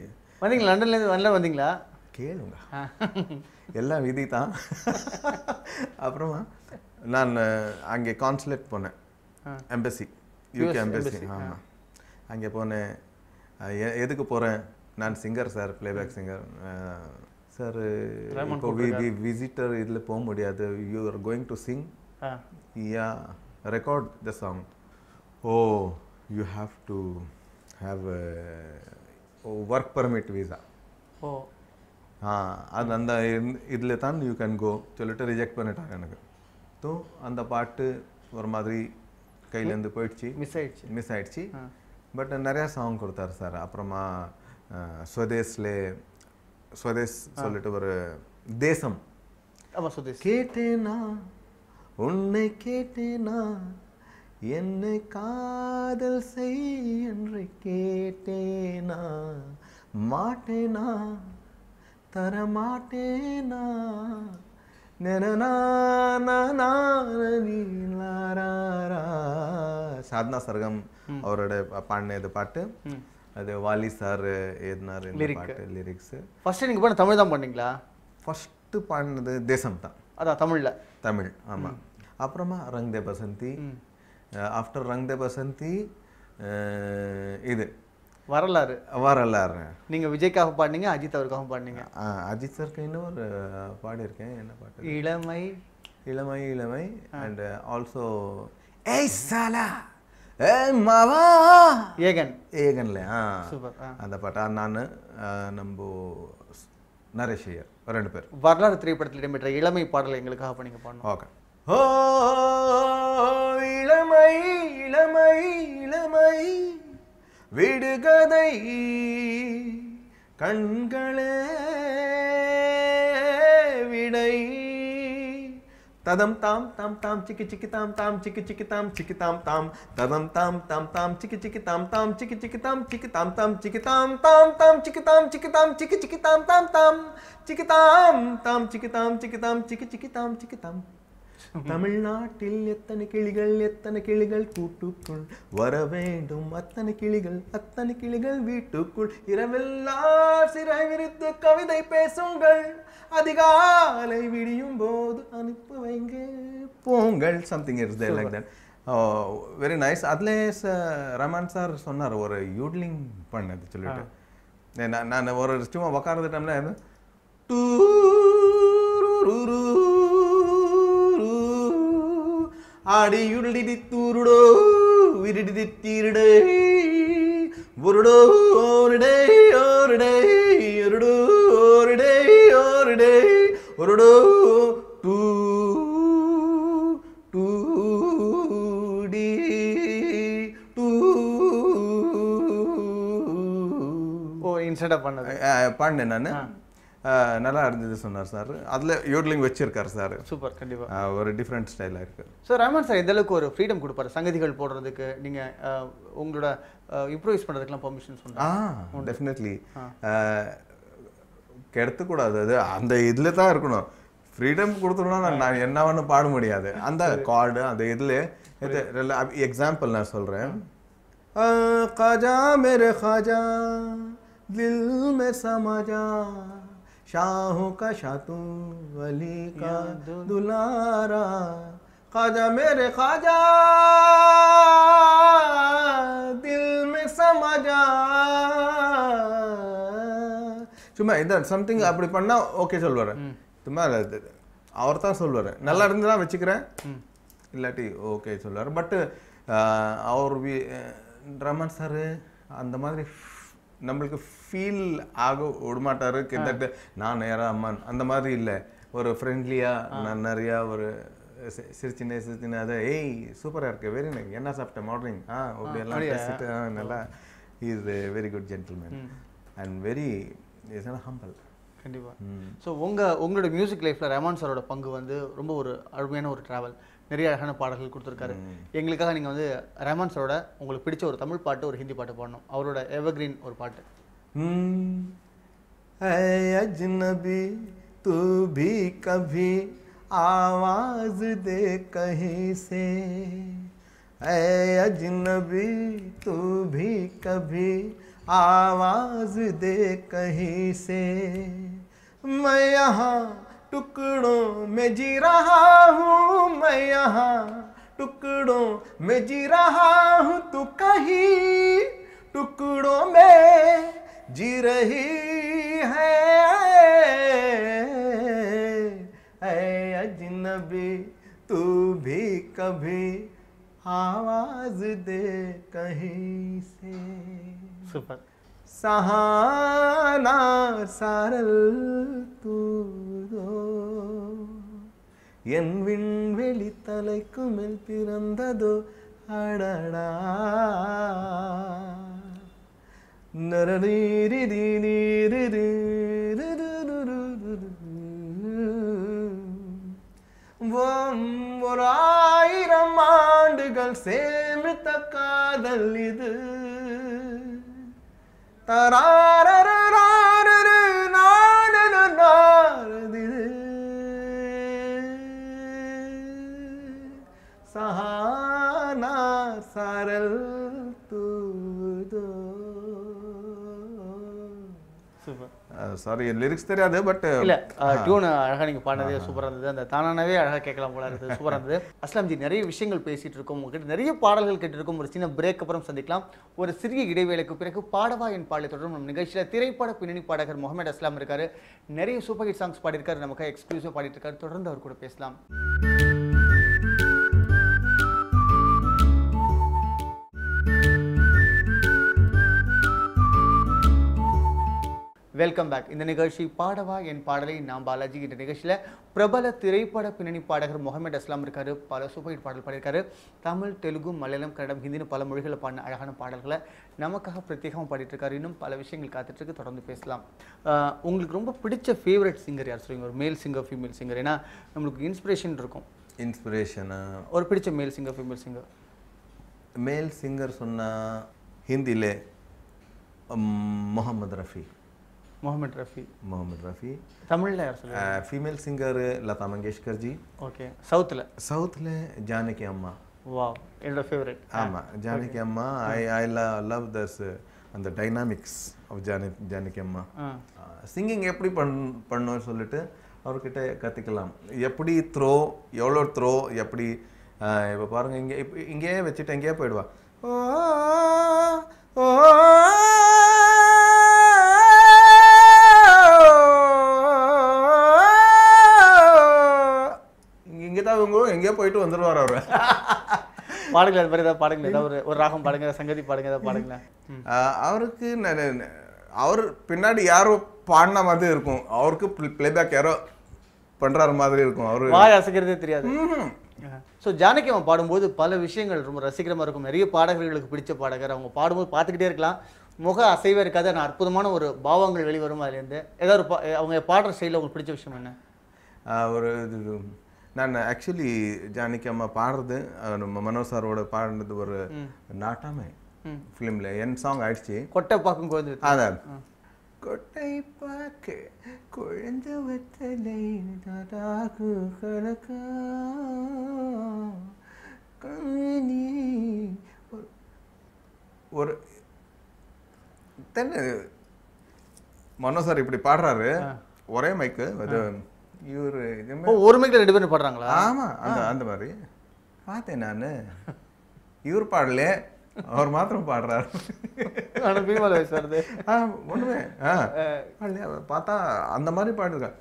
வந்தீங்களா லண்டன்லேருந்து லண்டன் வந்தீங்களா கேளுங்க ஆ. எல்லாம் விதி தான் அப்புறமா நான் அஹ், அங்கே கான்சுலேட் போனேன் ஆ. Embassy UK US embassy embassy, ஆ. ஆமாம் அங்கே போனேன் அஹ், எ- எதுக்கு போகிறேன் நான் singer sir playback singer sir Rahman இப்போ விசிட்டர் இதில் போக முடியாது you are going to sing ah Yeah, record the song. Oh, you have to have a, a work permit visa. ஓ ஆ அது அந்த இதில் தான் யூ கேன் கோ சொல்லிட்டு ரிஜெக்ட் பண்ணிட்டாங்க எனக்கு ஸோ அந்த பாட்டு ஒரு மாதிரி கையிலேருந்து போயிடுச்சு மிஸ் ஆயிடுச்சு மிஸ் ஆயிடுச்சு ஆ. பட் நிறையா சாங் கொடுத்தாரு சார் அப்புறமா ஸ்வதேஸ்ல ஸ்வதேஸ் சொல்லிட்டு ஒரு தேசம் ஆமா சுதேஷ் கேட்டேனா உன்னை கேட்டேனா என்னை காதல் செய் என்று கேட்டேனா மாட்டேனா தர மாட்டேனா நெனனா நானா நீலாரா. சாத்னா சர்கம் அவரோட பாடின இது பாட்டு ம். அது வாலி சார் எழுதினார் இந்த Lyric. பாட்டு லிரிக்ஸ் ஃபர்ஸ்ட் நீங்க பண்ண தமிழ் தான் பண்ணீங்களா ஃபஸ்ட்டு பாடினது தேசம் தான் அதான் தமிழ்ல தமிழ் ஆமாம் அப்புறமா ரங் தே பசந்தி ஆஃப்டர் ரங் தே பசந்தி அஹ், இது வரலாறு வரலாறு நீங்க விஜய்க்காக பாடினீங்க அஜித் அவருக்காக பாடினீங்க அஹ், அஜித் சருக்கு இன்னொரு பாடியிருக்கேன் என்ன பாட்டு இளமை இளமை இளமை அண்ட் ஆல்சோ ஏய் சாலா ஏ மாவா ஏகன் ஏகன்ல ஆ சூப்பர் ஆ. அந்த பாட்டு நான் நம்ம நரேஷ் ஐயர் ரெண்டு பேர் வரலாறு திரைப்படத்தில் இடம்பெற்ற இளமை பாடலை எங்களுக்காக அப்ப நீங்க பாடணும் ஓகே ஓ இளமை இளமை இளமை விடுகதை கண்களே விடை ததம் தாம் தாம் தாம் சிக்கி சிக்கி தாம் தாம் சிக்கி சிக்கி தாம் சிக்கி தாம் தாம் ததம் தாம் தாம் தாம் சிக்கி சிக்கி தாம் தாம் சிக்கி சிக்கி தாம் சிக்கி தாம் தாம் சிக்கி தாம் தாம் தாம் சிக்கி தாம் சிக்கி தாம் சிக்கி சிக்கி தாம் தாம் தாம் சிக்கி தாம் தாம் சிக்கி தாம் சிக்கி தாம் சிக்கி சிக்கி தாம் சிக்கி தாம் தமிழ்நாட்டில் எத்தனை கிளிகள் எத்தனை கிளிகள் கூட்டுக்குள் வர வேண்டும் அத்தனை கிளிகள் அத்தனை கிளிகள் வீட்டுக்குள் இரவெல்லாம் சிறை விரித்து கவிதை பேசுங்கள் அதிகாலை விடியும் போது அனுப்பி வைங்க போங்கள் something is there like that very nice அதில் ரமன் சார் சொன்னார் ஒரு யூட்லிங் பண்ணது சொல்லிட்டு நான் நான் ஒரு சும்மா உக்கார்ந்த டைம்ல டூ ஆடி யுடிடி தூருடோ விரிடி தீருடே புருடோ ஓருடே ஓருடே ஒருடோ ஓருடே ஓருடே ஒருடோ டூ டூ டி டூ ஓ இன்ஸ்டா பண்ணது பாடினேன் நான் நல்லா இருந்தது சொன்னார் சார் அதில் யோட்லிங் வச்சிருக்காரு சார் சூப்பர் கண்டிப்பா ஒரு டிஃப்ரெண்ட் ஸ்டைலாக இருக்கு ஸோ ரஹ்மான் சார் எந்த அளவுக்கு ஒரு ஃப்ரீடம் கொடுப்பாரு சங்கதிகள் போடுறதுக்கு நீங்க அஹ், உங்களோட இம்ப்ரூவைஸ் பண்றதுக்குலாம் பெர்மிஷன் சொன்னாங்க ஆ டெஃபினெட்லி கெடுத்துக்கூடாது அது அந்த இதில் தான் இருக்கணும் ஃப்ரீடம் கொடுத்துருனா நான் நான் என்ன வேணும் பாட முடியாது அந்த கார்டு அந்த இதில் எக்ஸாம்பிள் நான் சொல்கிறேன் खाजा मेरे खाजा दिल में समा जा शाहों का शातू वली का दुलारा खाजा मेरे खाजा दिल में समा जा சும்மா இதான் சம்திங் அப்படி பண்ணா ஓகே சொல்லுவார் சும்மா அவர் தான் சொல்லுவார் நல்லா இருந்துதான் வச்சுக்கிறேன் இல்லாட்டி ஓகே சொல்லுவார் பட்டு அவர் வி- ரமன் சார் அந்த மாதிரி f- நம்மளுக்கு ஃபீல் ஆக விடமாட்டாரு கிட்டத்தட்ட நான் நேரா அம்மான் அந்த மாதிரி இல்லை ஒரு ஃப்ரெண்ட்லியாக நான் நிறையா ஒரு சி- சிரிச்சினே சிரிச்சினே அதை ஏய் சூப்பராக இருக்கு வெரி நைஸ் என்ன சாப்பிட்டேன் மார்னிங் ஆ அப்படி எல்லாம் பேசிட்டு ஆ, நல்லா is very good gentleman and very is humble கண்டிப்பா ஸோ உங்க உங்களோட மியூசிக் லைஃப்ல ரஹ்மான் சாரோட பங்கு வந்து ரொம்ப ஒரு அருமையான ஒரு டிராவல் நிறைய அழகான பாடல்கள் கொடுத்துருக்காரு எங்களுக்காக நீங்க வந்து ரஹ்மான் சாரோட உங்களுக்கு பிடிச்ச ஒரு தமிழ் பாட்டு ஒரு ஹிந்தி பாட்டு பாடணும் அவரோட எவர்கிரீன் ஒரு பாட்டு हम्म, ऐ अजनबी तू भी कभी आवाज दे कहीं से ऐ अजनबी तू भी कभी आवाज दे कहीं से मैं यहाँ टुकड़ों में जी रहा हूँ मैं यहाँ टुकड़ों में जी रहा हूँ तू कहीं टुकड़ों में जी रही है ऐ अजनबी तू भी कभी आवाज दे कहीं से சூப்பர் சஹானா சாரல் தூதோ என் விண்வெளி தலைக்கு மேல் பிறந்ததோ அடடா நரநீரிரி நீரிரி ஒரு ஆயிரம் ஆண்டுகள் சேமித்த காதல் இது தராரரராரரு நானரு நாரதிரு. சஹானா சாரல் தூதோ சூப்பர் சாரி லிரிக்ஸ் தெரியாது பட் இல்ல டியூன் அழகா நீங்க பாடினதே சூப்பரா இருந்தது அந்த தானானவே அழகா கேட்கலாம் போல இருந்தது சூப்பரா இருந்தது அஸ்லாம்ஜி நிறைய விஷயங்கள் பேசிட்டு இருக்கோம் உங்ககிட்ட நிறைய பாடல்கள் கேட்டு இருக்கோம் ஒரு சின்ன பிரேக் அப்புறம் சந்திக்கலாம் ஒரு சிறிய இடைவேளைக்கு பிறகு பாடவா என் பாடலை தொடரும் நம்ம நிகழ்ச்சியில திரைப்பட பின்னணி பாடகர் முகமது அஸ்லாம் இருக்காரு நிறைய சூப்பர் ஹிட் சாங்ஸ் பாடியிருக்காரு நமக்கு எக்ஸ்க்ளூசிவ் பாடிட்டு இருக்காரு தொடர்ந்து அவர் கூட பேசலாம் வெல்கம் பேக் இந்த நிகழ்ச்சி பாடவா என் பாடலை நாம் பாலாஜி இந்த நிகழ்ச்சியில் பிரபல திரைப்பட பின்னணி பாடகர் முகமது அஸ்லாம் இருக்காரு பல சூப்பர் ஹிட் பாடல் பாடியிருக்காரு தமிழ் தெலுங்கு மலையாளம் கன்னடம் ஹிந்தின்னு பல மொழிகளில் பாடின அழகான பாடல்களை நமக்காக பிரத்யேகமாக பாடிட்டு இருக்காரு இன்னும் பல விஷயங்கள் காத்துட்டு இருக்கு தொடர்ந்து பேசலாம் ஆஹ் உங்களுக்கு ரொம்ப பிடிச்ச ஃபேவரட் சிங்கர் யார் சொல்லுவீங்க ஒரு மேல் சிங்கர் ஃபீமேல் சிங்கர் ஏன்னா நம்மளுக்கு இன்ஸ்பிரேஷன் இருக்கும் இன்ஸ்பிரேஷனா ஒரு பிடிச்ச male singer female singer male singer சொன்னா ஹிந்திலே முகமது ரஃபி முகமது ரஃபி முகமது ரஃபி தமிழில் யார் சொல்லுவீங்க female singer Lata Mangeshkar ji okay சவுத்தில் சவுத்தில் ஜானகி அம்மா வா என்னோட ஃபேவரட் ஆமா ஜானகி அம்மா ஐ ஐ லவ் தஸ் அந்த டைனாமிக்ஸ் ஆஃப் ஜானி ஜானகி அம்மா ஆ சிங்கிங் எப்படி பண் பண்ணணும்னு சொல்லிட்டு அவர்கிட்ட கற்றுக்கலாம் எப்படி த்ரோ எவ்வளோ த்ரோ எப்படி இப்போ பாருங்க இங்கே இப்போ இங்கேயே வச்சுட்டு எங்கேயே போயிடுவா ஓ ஓ இங்கே தான் இவங்க எங்கேயோ போயிட்டு வந்துடுவார் அவர் பாடுங்களேன் அது மாதிரி ஏதாவது பாடுங்களேன் ஏதாவது ஒரு ஒரு ராகம் பாடுங்க ஏதாவது சங்கதி பாடுங்க ஏதாவது பாடுங்களேன் ம். ஆஹ் அவருக்கு ந- ந- ந- அவர் பின்னாடி யாரோ பாடின மாதிரி இருக்கும் அவருக்கு பிளேபேக் யாரோ பண்றாரு மாதிரி இருக்கும் அவரு வாய் அசைக்கிறதே தெரியாது ம்ஹும். ஸோ ஜானகி அவன் பாடும்போது பல விஷயங்கள் ரொம்ப ரசிக்கிறமா இருக்கும் நிறைய பாடகர்களுக்கு பிடிச்ச பாடகர் அவங்க பாடும்போது பார்த்துக்கிட்டே இருக்கலாம் முக அசைவே இருக்காது ஆனால் அற்புதமான ஒரு பாவங்கள் வெளிவரும் அதுலேருந்து ஏதாவது ஒரு பா- அவங்க பாடுற ஸ்டைலில் உங்களுக்கு பிடிச்ச விஷயம் என்ன ஆஹ் ஒரு இது நான் ஆக்சுவலி ஜானகி அம்மா பாடுறது ஆஹ் நம்ம மனோஜ் சாரோட பாடினது ஒரு நாட்டாமை ம். ஃபிலிமில் என் சாங் ஆயிடுச்சு கொட்டை பார்க்கும் குழந்தை அதான் கொட்டை பார்க்க குழந்த வெத்தலை தாதாக்கு கணக்கா கண்ணி ஒரு- ஒரு தென்ன மனோ சார் இப்படி பாடுறாரு ஒரே மைக்கு அது இவரு ஓ ஒரு மைக்கில் ரெண்டு பேரும் பாடுறாங்களா ஆமா அந்த அந்த மாதிரி பார்த்தேன் நான் இவர் பாடல அவர் மாத்திரம் பாடுறாரு ஆனால் பீமால வயசு வருது ஆ ஒண்ணுமே ஆ பாடலையா? பார்த்தா அந்த மாதிரி பாடிருக்கேன்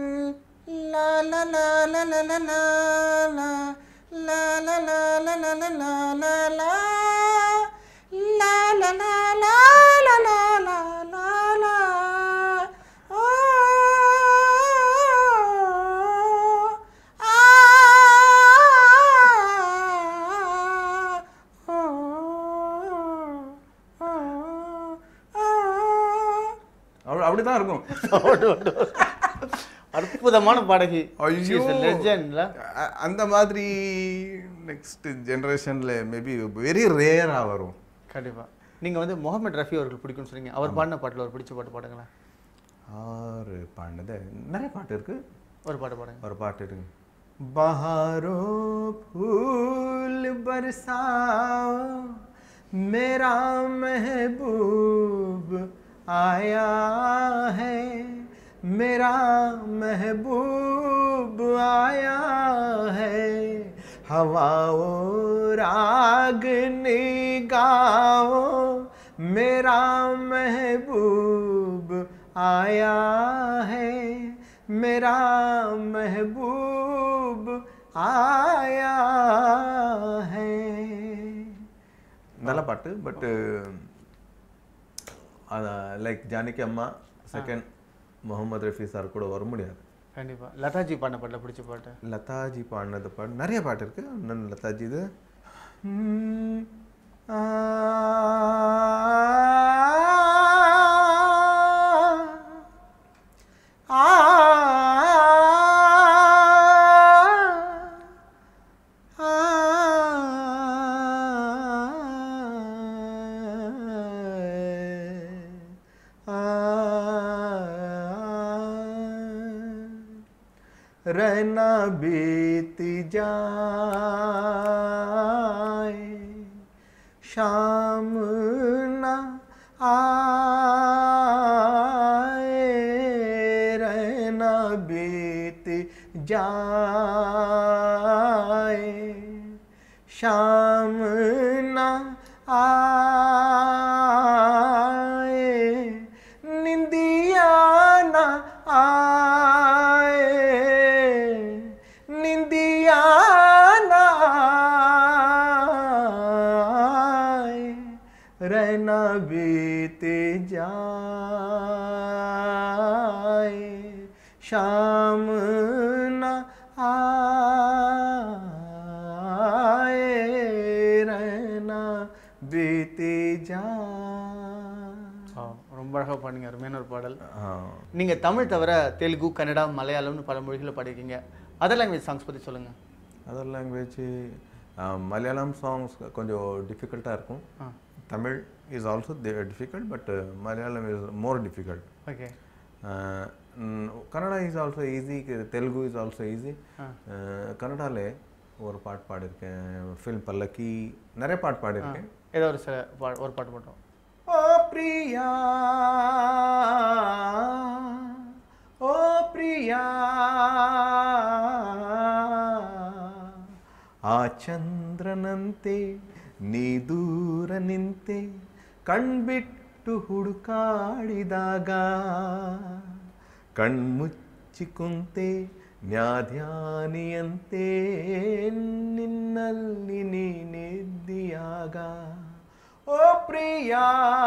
அப்படி அப்படிதான் இருக்கும் அற்புதமான பாடகி ஐயோ. லெஜண்ட்ல அ- அந்த மாதிரி நெக்ஸ்ட் ஜெனரேஷன்ல மேபி வெரி ரேரா வரும் கண்டிப்பா நீங்க வந்து முகமது ரஃபி அவர்கள் பிடிக்கும்னு சொன்னீங்க அவர் பாடின பாட்டுல ஒரு பிடிச்ச பாட்டு பாடுங்களேன் ஆறு பாடினது நிறைய பாட்டு இருக்கு ஒரு பாட்டு பாடுங்க ஒரு பாட்டு இருக்கு बहारो फूल बरसाओ मेरा महबूब आया है मेरा महबूब आया है हवाओ रागनी गाओ मेरा महबूब आया है मेरा महबूब आया है நல்ல பாட்டு பட்டு லைக் ஜானகி அம்மா செகண்ட் முகமது ரஃபி சார் கூட வர முடியாது கண்டிப்பா லதாஜி பாடின பாட்டில் பிடிச்ச பாட்டு லதாஜி பாடினது பாட்டு நிறைய பாட்டு இருக்கு அண்ணன் லதாஜி இது ம், ஆ, ஆ, रहना बीत जाए शाम ना आए रहना बीत जाए शाम ना आए निंदिया ना आए निंदिया ना आए रहना बीत जाए शाम ना आए रहना बीत जाए ஆ, ரொம்ப அழகா பாடுங்க அருமையான ஒரு பாடல் हाँ நீங்க தமிழ் தவிர தெலுங்கு கன்னடா மலையாளம்னு பல மொழிகளை பாடிருக்கீங்க அதர் லாங்குவேஜ் சாங்ஸ் பத்தி சொல்லுங்க அதர் லாங்குவேஜ் மலையாளம் சாங்ஸ் கொஞ்சம் டிஃபிகல்ட்டாக இருக்கும் ஆ Tamil is also difficult but Malayalam is more difficult okay Kannada is also easy Telugu is also easy ஆ. கன்னடாலே ஒரு பாட்டு பாடியிருக்கேன் ஃபில்ம் பல்லக்கி நிறைய பாட்டு பாடியிருக்கேன் ஏதோ ஒரு சில பா- ஒரு பாட்டு மட்டும் ఓ ప్రియా ఓ ప్రియా ಆ ಚಂದ್ರನಂತೆ ನೀ ದೂರ ನಿಂತೆ ಕಣ್ಬಿಟ್ಟು ಹುಡುಕಾಡಿದಾಗ ಕಣ್ಮುಚ್ಚಿಕುಂತೆ ನ್ಯಾಧ್ಯಾನಿಯಂತೆ ನಿನ್ನಲ್ಲಿ ನೀನೆದ್ದಿಯಾಗ ಓ ಪ್ರಿಯಾ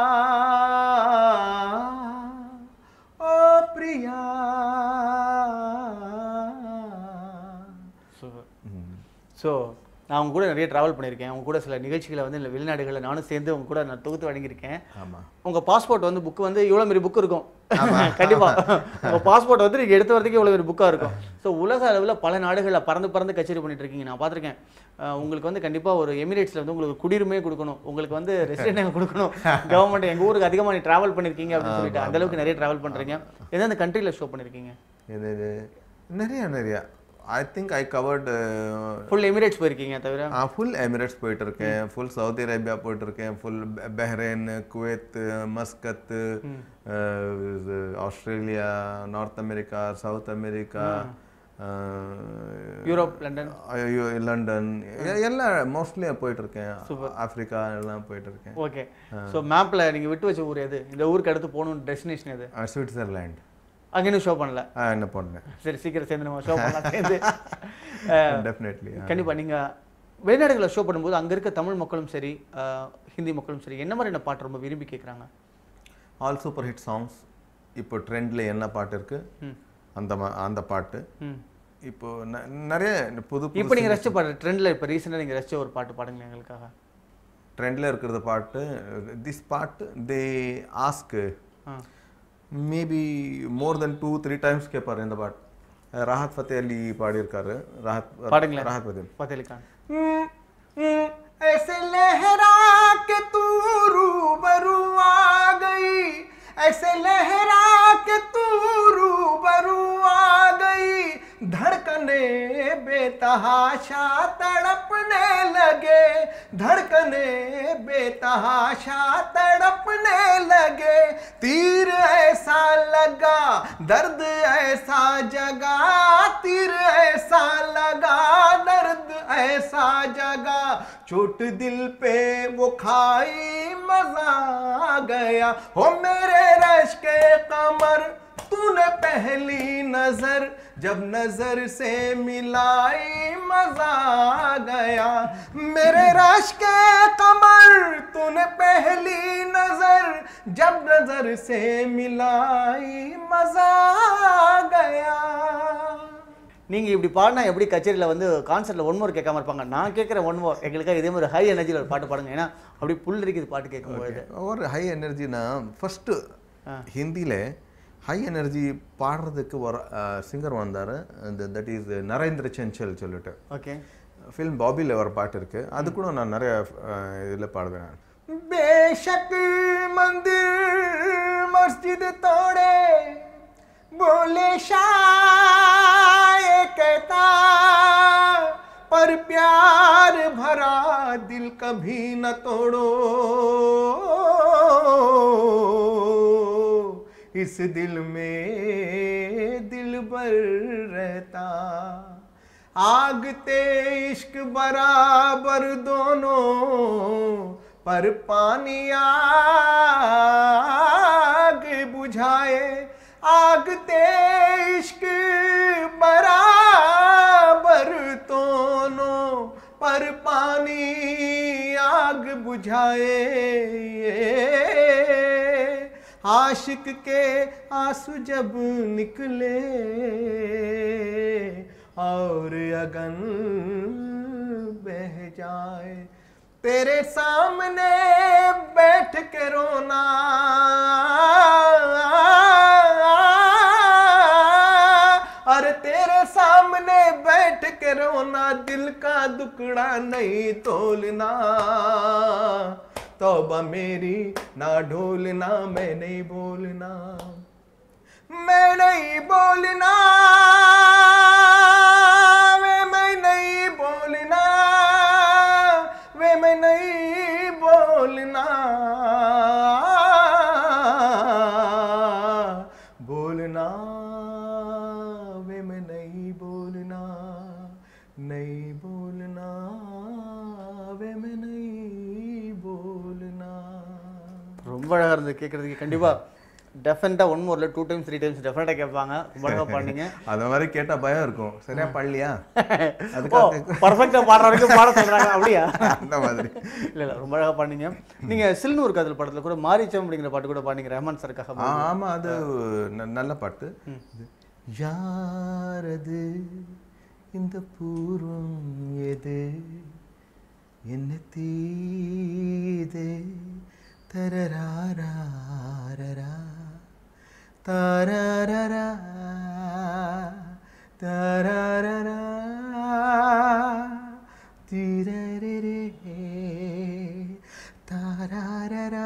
ಓ ಪ್ರಿಯಾ சூப்பர் ஸோ நான் அவங்க கூட நிறைய ட்ராவல் பண்ணியிருக்கேன் அவங்க கூட சில நிகழ்ச்சிகளை வந்து இல்லை வெளிநாடுகளில் நானும் சேர்ந்து அவங்க கூட நான் தொகுத்து வழங்கியிருக்கேன் ஆமாம் உங்க பாஸ்போர்ட் வந்து புக் வந்து இவ்வளோ மாரி புக் இருக்கும் கண்டிப்பா உங்க பாஸ்போர்ட் வந்து நீங்க எடுத்த வரதுக்கு இவ்வளோ மாரி புக்கா இருக்கும் ஸோ உலக அளவுல பல நாடுகளில் பறந்து பறந்து கச்சேரி பண்ணிட்டு இருக்கீங்க நான் பார்த்திருக்கேன் அஹ் உங்களுக்கு வந்து கண்டிப்பா ஒரு எமிரேட்ஸ்ல வந்து உங்களுக்கு குடியுரிமை கொடுக்கணும் உங்களுக்கு வந்து ரெசிடென்ட் கொடுக்கணும் கவர்மெண்ட் எங்க ஊருக்கு அதிகமா நீ டிராவல் பண்ணிருக்கீங்க அப்படின்னு சொல்லிட்டு அந்த அளவுக்கு நிறைய டிராவல் பண்றீங்க எந்தெந்த கண்ட்ரில ஷோ பண்ணிருக்கீங்க இது இது நிறைய நிறைய I think I covered full Emirates போயிருக்கீங்க தவிர ஃபுல் எமிரேட்ஸ் போயிட்டு இருக்கேன் ஃபுல் சவுதி அரேபியா போயிட்டு இருக்கேன் ஃபுல் பஹ்ரைன் குவைத் மஸ்கத் இது Australia North America South America Europe London ஐயோ லண்டன் எ- எல்லாம் மோஸ்ட்லி போயிட்டு இருக்கேன் ஆப்பிரிக்கா எல்லாம் போயிட்டு இருக்கேன் ஓகே ஸோ மேப்ல நீங்க விட்டு வச்ச ஊர் எது இந்த ஊருக்கு அடுத்து போகணும் டெஸ்டினேஷன் எது அஹ், சுவிட்சர்லாண்ட் அங்க இன்னும் ஷோ பண்ணல ஆஹ், என்ன பண்ணேன் சரி சீக்கிரம் சேர்ந்து நம்ம ஷோ பண்ணலாம் சேர்ந்து டெஃபினெட்லி கண்டிப்பா நீங்க வெளிநாடுகளில் ஷோ பண்ணும்போது அங்க இருக்க தமிழ் மக்களும் சரி அஹ், ஹிந்தி மக்களும் சரி என்ன மாதிரியான பாட்டு ரொம்ப விரும்பி கேட்குறாங்க ஆல் சூப்பர் ஹிட் சாங்ஸ் இப்போ ட்ரெண்டில் என்ன பாட்டு இருக்கு ம் அந்த மா- அந்த பாட்டு ம் இப்போ ந- நிறைய புது இப்போ நீங்க ரசிச்ச பாட்டு ட்ரெண்ட்ல இப்போ ரீசெண்டாக நீங்க ரசிச்ச ஒரு பாட்டு பாடுங்க எங்களுக்காக ட்ரெண்டில் இருக்கிறது பாட்டு திஸ் பாட்டு they ask ah maybe more than two three times கேட்பார் இந்த பாட்டு அஹ் ராஹத் ஃபத்தே அலி பாடியிருக்காரு ராஹத் பாடுங்களேன். ராஹத் ஃபத்தே ஃபத்தேலி கான் ऐसे लहरा के तू रूबरू आ गई ऐसे लहरा के तू रूबरू आ गई धड़कने बेतहाशा तड़पने लगे धड़कने बेतहाशा तड़पने लगे लगे तीर ऐसा लगा दर्द ऐसा जगा तीर ऐसा लगा दर्द ऐसा जगा चोट दिल पे वो खाई मजा आ गया हो मेरे रश के कमर तूने पहली नजर जब नजर से मिलाई मजा आ गया मेरे रश के कमर तूने पहली नजर जब नजर से मिलाई मजा आ गया நீங்க இப்படி பாடினா எப்படி கச்சேரியில வந்து கான்சர்ட்ல ஒன் மோர் கேட்காம இருப்பாங்க நான் கேட்குற ஒன் மோர் எங்களுக்காக இதே மாதிரி ஹை எனர்ஜியில் ஒரு பாட்டு பாடுங்க ஏன்னா அப்படி புல் இருக்குது பாட்டு கேட்கும்போது ஒரு ஹை எனர்ஜினா ஃபஸ்ட்டு ஹிந்தியில் ஹை எனர்ஜி பாடுறதுக்கு ஒரு சிங்கர் வந்தார் அந்த தட் இஸ் நரேந்திர செஞ்சல் சொல்லிட்டு ஓகே ஃபில்ம் பாபியில் ஒரு பாட்டு இருக்கு அது கூட நான் நிறைய இதில் பாடுவேன் நான் बेशक मंदिर मस्जिद तोड़े बोले शाह कहता पर प्यार भरा दिल कभी न तोड़ो इस दिल में दिल भर रहता आग ते इश्क बराबर दोनों पर पानी आग बुझाए आग ते इश्क बराबर दोनों पर पानी आग बुझाए आशिक के आंसू जब निकले और अगन बह जाए तेरे सामने बैठ के रोना अरे तेरे सामने बैठ के रोना दिल का दुकड़ा नहीं तोलना तौबा मेरी ना ढोलना मैं नहीं बोलना मैं नहीं बोलना वे मैं नहीं बोलना वे मैं नहीं बोलना बोलना वे मैं नहीं बोलना नहीं बोलना वे मैं नहीं बोलना ரொம்ப அழகா இருந்தது கேட்கறதுக்கு கண்டிப்பா டெஃபினட்டா ஒன் மோர்ல டூ டைம்ஸ் த்ரீ டைம்ஸ் டெஃபினட்டா கேட்பாங்க ரொம்ப அழகா பாடுனீங்க அந்த மாதிரி கேட்டா பயம் இருக்கும் சரியா பள்ளியா ஓ அதுக்காக பர்ஃபெக்டா பாடுற வரைக்கும் பாட சொல்றாங்க அப்படியா அந்த மாதிரி இல்ல இல்ல ரொம்ப அழகா பாடுனீங்க நீங்க சில்னூர் காதல் படத்துல கூட மாரிச்சம் அப்படிங்கிற பாட்டு கூட பாடுனீங்க ரஹ்மான் சாருக்காக ஆ, ஆமா அது ந- நல்ல பாட்டு இது, யாரது இந்த பூர்வம் எது என்ன தீது தரராரா தாரரரா தாரரரா திரரரே தாரரரா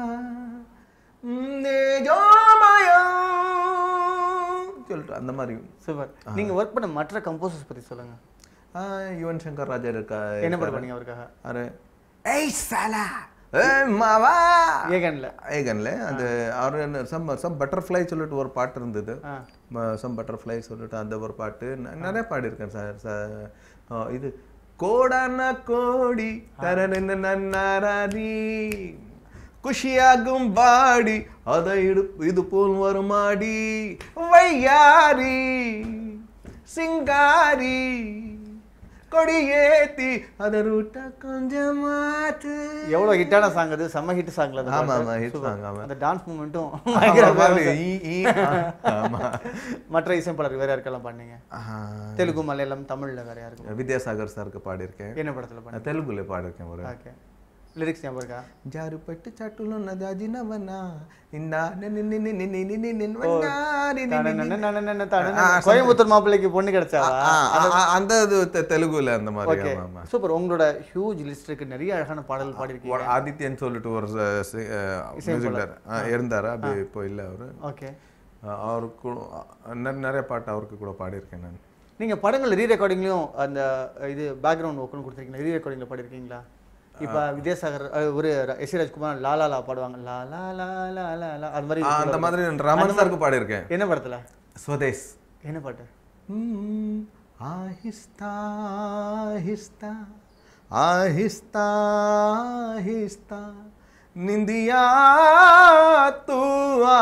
சொல்லிட்டு அந்த மாதிரி சூப்பர் நீங்க ஒர்க் பண்ண மற்ற கம்போசர்ஸ் பத்தி சொல்லுங்க ஆ, யுவன் சங்கர் ராஜா இருக்கா என்ன பாட்டு பண்ணீங்க அவருக்காக அரே ஏய் சாலா ஏய் மாவா ஏகன்ல ஏகன்ல அந்த அவர் சம் சம் பட்டர்ஃப்ளை சொல்லிட்டு ஒரு பாட்டு இருந்தது ஆ சம் பட்டர்ஃப்ளை சொல்லிட்டு அந்த ஒரு பாட்டு ந- நிறைய பாடியிருக்கேன் சார் சார் ஆ, இது கோடான கோடி தரன நன்னாரி குஷியாகும் பாடி அதை இடு இது போல் வருமாடி வையாரி சிங்காரி கொடியேத்தி அத ரூட்ட கொஞ்சம் மாத்து எவ்வளவு ஹிட்டான சாங் அது செம்ம ஹிட் சாங்ல அது ஆமா பாட்டு. ஆமா ஹிட் Super. சாங் ஆமா அந்த டான்ஸ் மூமெண்ட்டும் ஆமா, ஈ, ஈ, ஆ, ஆமா மற்ற இசைப்பாளர் வேற யாருக்கெல்லாம் பண்ணீங்க ஆ, தெலுங்கு மலையாளம் தமிழ்ல வேற யாருக்கும் வித்யாசாகர் சாருக்கு பாடியிருக்கேன் என்ன படத்துல பண்ணீங்க நான் தெலுங்குல பாடியிருக்கேன் ஒரு ஓகே லிரிக்ஸ் ஞாபகம் இருக்கா జారు పట్టు చట్టులో నదాజినవనా నిన్నా నిన్ని నిన్ని నిన్ని நின்னு நின்வனா நின்னு தானே நின்னு. நன்னு நன்னு நன்னு தானே ஆ, நன்னு. கோயம்புத்தூர் மாப்பிள்ளைக்கு பொண்ணு கிடைச்சாவா ஆ, ஆ, ஆ, அந்த இது தெ- தெலுங்குல அந்த மாதிரி ஓகே ஆமா, ஆமா. சூப்பர் உங்களோட ஹியூஜ் லிஸ்ட் இருக்கு நிறைய அழகான பாடல் பாடிருக்கீங்க ஒரு ஆதித்யன் சொல்லிட்டு ஒரு மியூசிக் இருந்தாரு அப்படி இப்போ இல்லை அவரு ஓகே ஆ, அவருக்கு கூட நெ- நிறைய பாட்டு அவருக்கு கூட பாடியிருக்கேன் நான் நீங்க படங்கள் ரீ ரெக்கார்டிங்லயும் அந்த இது பேக்ரவுண்ட் ஒர்க்னு கொடுத்துருக்கீங்க ரீ ரெக்கார்டிங்ல பாடிருக்கீங்களா இப்ப வித்யாசாகர் அஹ், ஒரு எஸ் ராஜ்குமார் லா லா லா பாடுவாங்க லா லா லா லா லா லா அது மாதிரி ஆ, அந்த மாதிரி ரமன் சாருக்கு பாடியிருக்கேன் என்ன படத்துல ஸ்வதேஸ் என்ன பாட்டு हम्म, आहिस्ता आहिस्ता आहिस्ता आहिस्ता निंदिया तू आ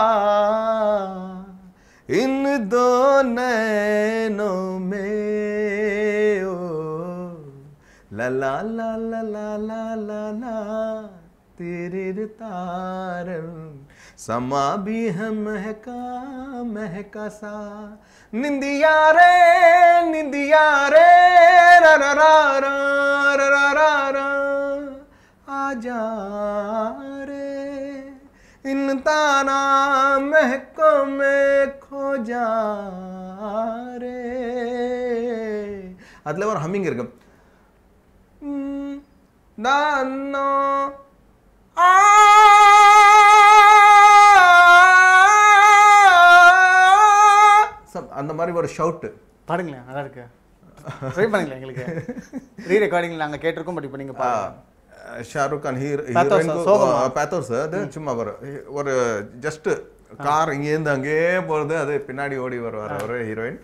इन दो नैनों में ओ ला ला ला ला ला ला ला ला तेरे तारन समा भी है महका महका सा निंदिया रे निंदिया रे रा रा रा रा रा रा रा रा आजा रे इन ताना महको में खो जा रे அதில் ஒரு ஹம்மிங் இருக்கும் ம், தானோ ஆ Some- அந்த மாதிரி ஒரு ஷவுட்டு பாடுங்களேன் நல்லா இருக்கு ட்ரை பண்ணுங்களேன் எங்களுக்கு ரீ ரெக்கார்டிங் நாங்க கேட்டிருக்கோம் பட் இப்போ நீங்க பாடுங்க ஷாருக் கான் ஹீரோ Pathos, சோகமா? பேத்தோஸ் அது சும்மா ஒரு ஒரு ஜஸ்ட் கார் இங்கேருந்து அங்கேயே போகிறது அது பின்னாடி ஓடி வருவார் ஒரு ஹீரோயின்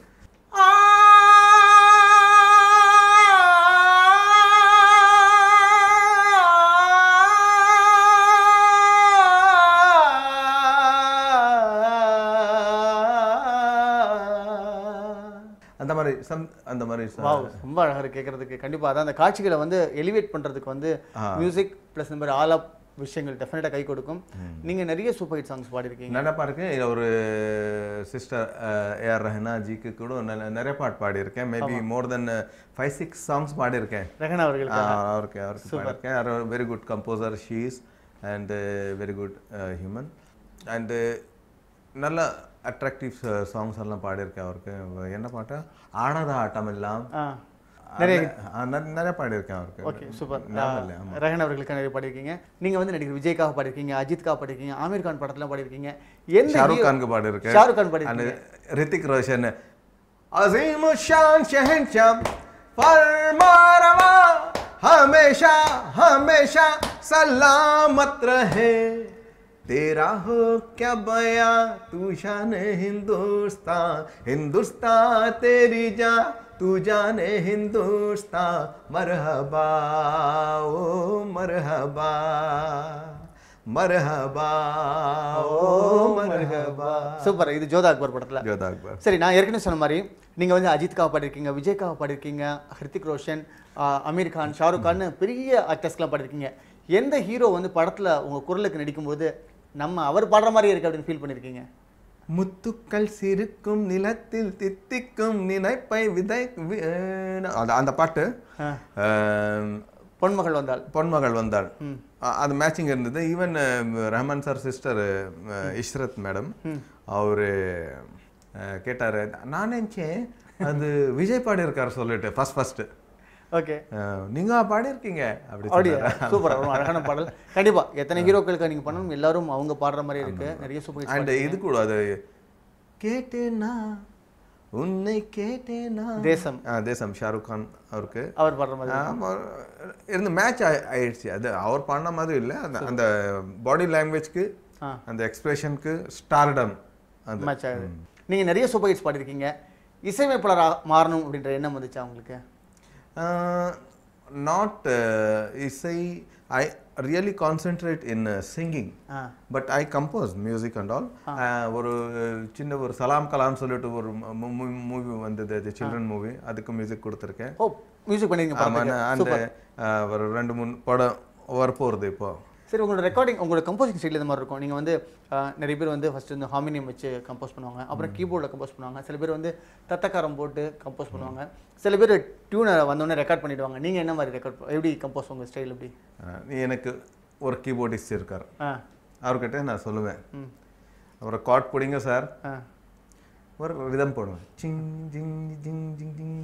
அந்த மாதிரி சம் அந்த மாதிரி ச- வாவ் ரொம்ப அழகா இருக்கு கேட்கறதுக்கு கண்டிப்பா அதான் அந்த காட்சிகளை வந்து எலிவேட் பண்றதுக்கு வந்து மியூசிக் ப்ளஸ் இந்த மாதிரி ஆல் அப் விஷயங்கள் டெஃபினட்டா கை கொடுக்கும் நீங்க நிறைய சூப்பர் ஹிட் சாங்ஸ் பாடிருக்கீங்க நல்லா பாருக்கு இது ஒரு சிஸ்டர் ஏஆர் ரஹனா ஜிக்கு கூட நல்ல- நிறைய பாட்டு பாடியிருக்கேன் maybe more than five six songs பாடியிருக்கேன் ரகனா அவர்களுக்கு ஆ, அவருக்கு அவருக்கு பாடியிருக்கேன் அவர் very good composer she's and very good human and நல்ல அட்ராக்டிவ் சாங்ஸ் எல்லாம் பாடியிருக்கேன் அவருக்கு என்ன பாட்டு ஆடாத ஆட்டம் எல்லாம் ஆ நிறைய நிறைய பாடியிருக்கேன் அவருக்கு ஓகே சூப்பர் ஞாபகம் இல்லை, ஆமா. ரகன் அவர்களுக்கு நிறைய பாடிருக்கீங்க நீங்க வந்து நடிகர் விஜய்க்காக பாடிருக்கீங்க அஜித்காக பாடிருக்கீங்க ஆமீர் கான் படத்துல பாடிருக்கீங்க எந்த ஷாருக் hero- கானுக்கு பாடியிருக்கேன் ஷாருக் கான் பாடிருக்கீங்க அண்ட் ரித்திக் ரோஷன் அசீம் ஷான் ஷஹன்ஷாம் फरमा रवा हमेशा हमेशा सलामत रहे तेरा हो क्या बया तू शान हिंदुस्तान हिंदुस्तान तेरी जा तू जाने हिंदुस्तान मरहबा ओ मरहबा மரஹபா ஓ மரஹபா சூப்பர் இது ஜோதா அக்பர் படத்துல ஜோதா அக்பர் சரி நான் ஏற்கனவே சொன்ன மாதிரி நீங்க வந்து அஜித்காக பாடிருக்கீங்க விஜய்க்காக பாடிருக்கீங்க ஹிருத்திக் ரோஷன் ஆஹ் அமீர் கான் ஷாருக் கான் பெரிய ஆக்டர்ஸ்லாம் பாடிருக்கீங்க எந்த ஹீரோ வந்து படத்துல உங்க குரலுக்கு நடிக்கும்போது நம்ம அவர் பாடுற மாதிரி இருக்கு அப்படின்னு ஃபீல் பண்ணிருக்கீங்க முத்துக்கள் சிரிக்கும் நிலத்தில் தித்திக்கும் நினைப்பை விதை வி- அந்த- அந்த பாட்டு ஆ. ஆம், பொன்மகள் வந்தால் பொன்மகள் வந்தாள் ம். அ- அது மேட்சிங் இருந்தது even Rahman sir sister Ishrat madam அவரு அஹ், கேட்டாரு நான் நினைச்சேன் அது விஜய் பாடி இருக்காரு சொல்லிட்டு ஃபர்ஸ்ட் ஃபர்ஸ்ட் ஓகே நீங்க பாடியிருக்கீங்க அப்படி அப்படியா சூப்பர் ரொம்ப அழகான பாடல் கண்டிப்பா எத்தனை ஹீரோக்களுக்கு நீங்க பண்ணணும் எல்லாரும் அவங்க பாடுற மாதிரி இருக்கு நிறைய சூப்பர் அண்ட் இது கூட அது கேட்டேனா உன்னை கேட்டேனா தேசம் ஆ, தேசம் ஷாருக் கான் அவருக்கு அவர் பாடுற மாதிரி ஆமா, இருந்து மேட்ச் ஆயிடுச்சு அது அவர் பண்ண மாதிரி இல்லை அந்த அந்த பாடி லாங்குவேஜ்க்கு ஆ. அந்த எக்ஸ்பிரஷனுக்கு ஸ்டார்டம் அது மேட்ச் ஆகுது நீங்க நிறைய சூப்பர் ஹிட்ஸ் பாடிருக்கீங்க இசையமைப்பாளராக மாறணும் அப்படின்ற எண்ணம் வந்துச்சா உங்களுக்கு நாட் இசை I really concentrate in singing ah but I compose music and all ஒரு சின்ன ஒரு சலாம் கலாம் சொல்லிட்டு ஒரு மூவி வந்தது அது சில்ட்ரன் மூவி அதுக்கு மியூசிக் கொடுத்துருக்கேன் ஓ மியூசிக் பண்ணிருங்க ஆமா, படத்துக்கு. நான் அந்த சூப்பர் அஹ், ஒரு ரெண்டு மூணு படம் வரப்போகிறது இப்போ சரி உங்களோட ரெக்கார்டிங் உங்களோட கம்போசிங் ஸ்டைல் இந்த மாதிரி இருக்கும் நீங்கள் வந்து ஆஹ், நிறைய பேர் வந்து ஃபர்ஸ்ட் வந்து ஹார்மோனியம் வச்சு கம்போஸ் பண்ணுவாங்க அப்புறம் கீபோர்டில் கம்போஸ் பண்ணுவாங்க சில பேர் வந்து தத்தக்காரம் போட்டு கம்போஸ் பண்ணுவாங்க சில பேர் டியூனை வந்தோடனே ரெக்கார்ட் பண்ணிடுவாங்க நீங்கள் என்ன மாதிரி ரெக்கார்ட் எப்படி கம்போஸ் உங்கள் ஸ்டைல் எப்படி அஹ், நீ எனக்கு ஒரு கீபோர்டிஸ்ட் இருக்கார் ஆ அவர்கிட்ட நான் சொல்லுவேன் ம் அவரை கார்ட் பிடிங்க சார் ஆ ஒரு ரிதம் போடுவேன் சிங் ஜிங் ஜிங் ஜிங் ஜிங்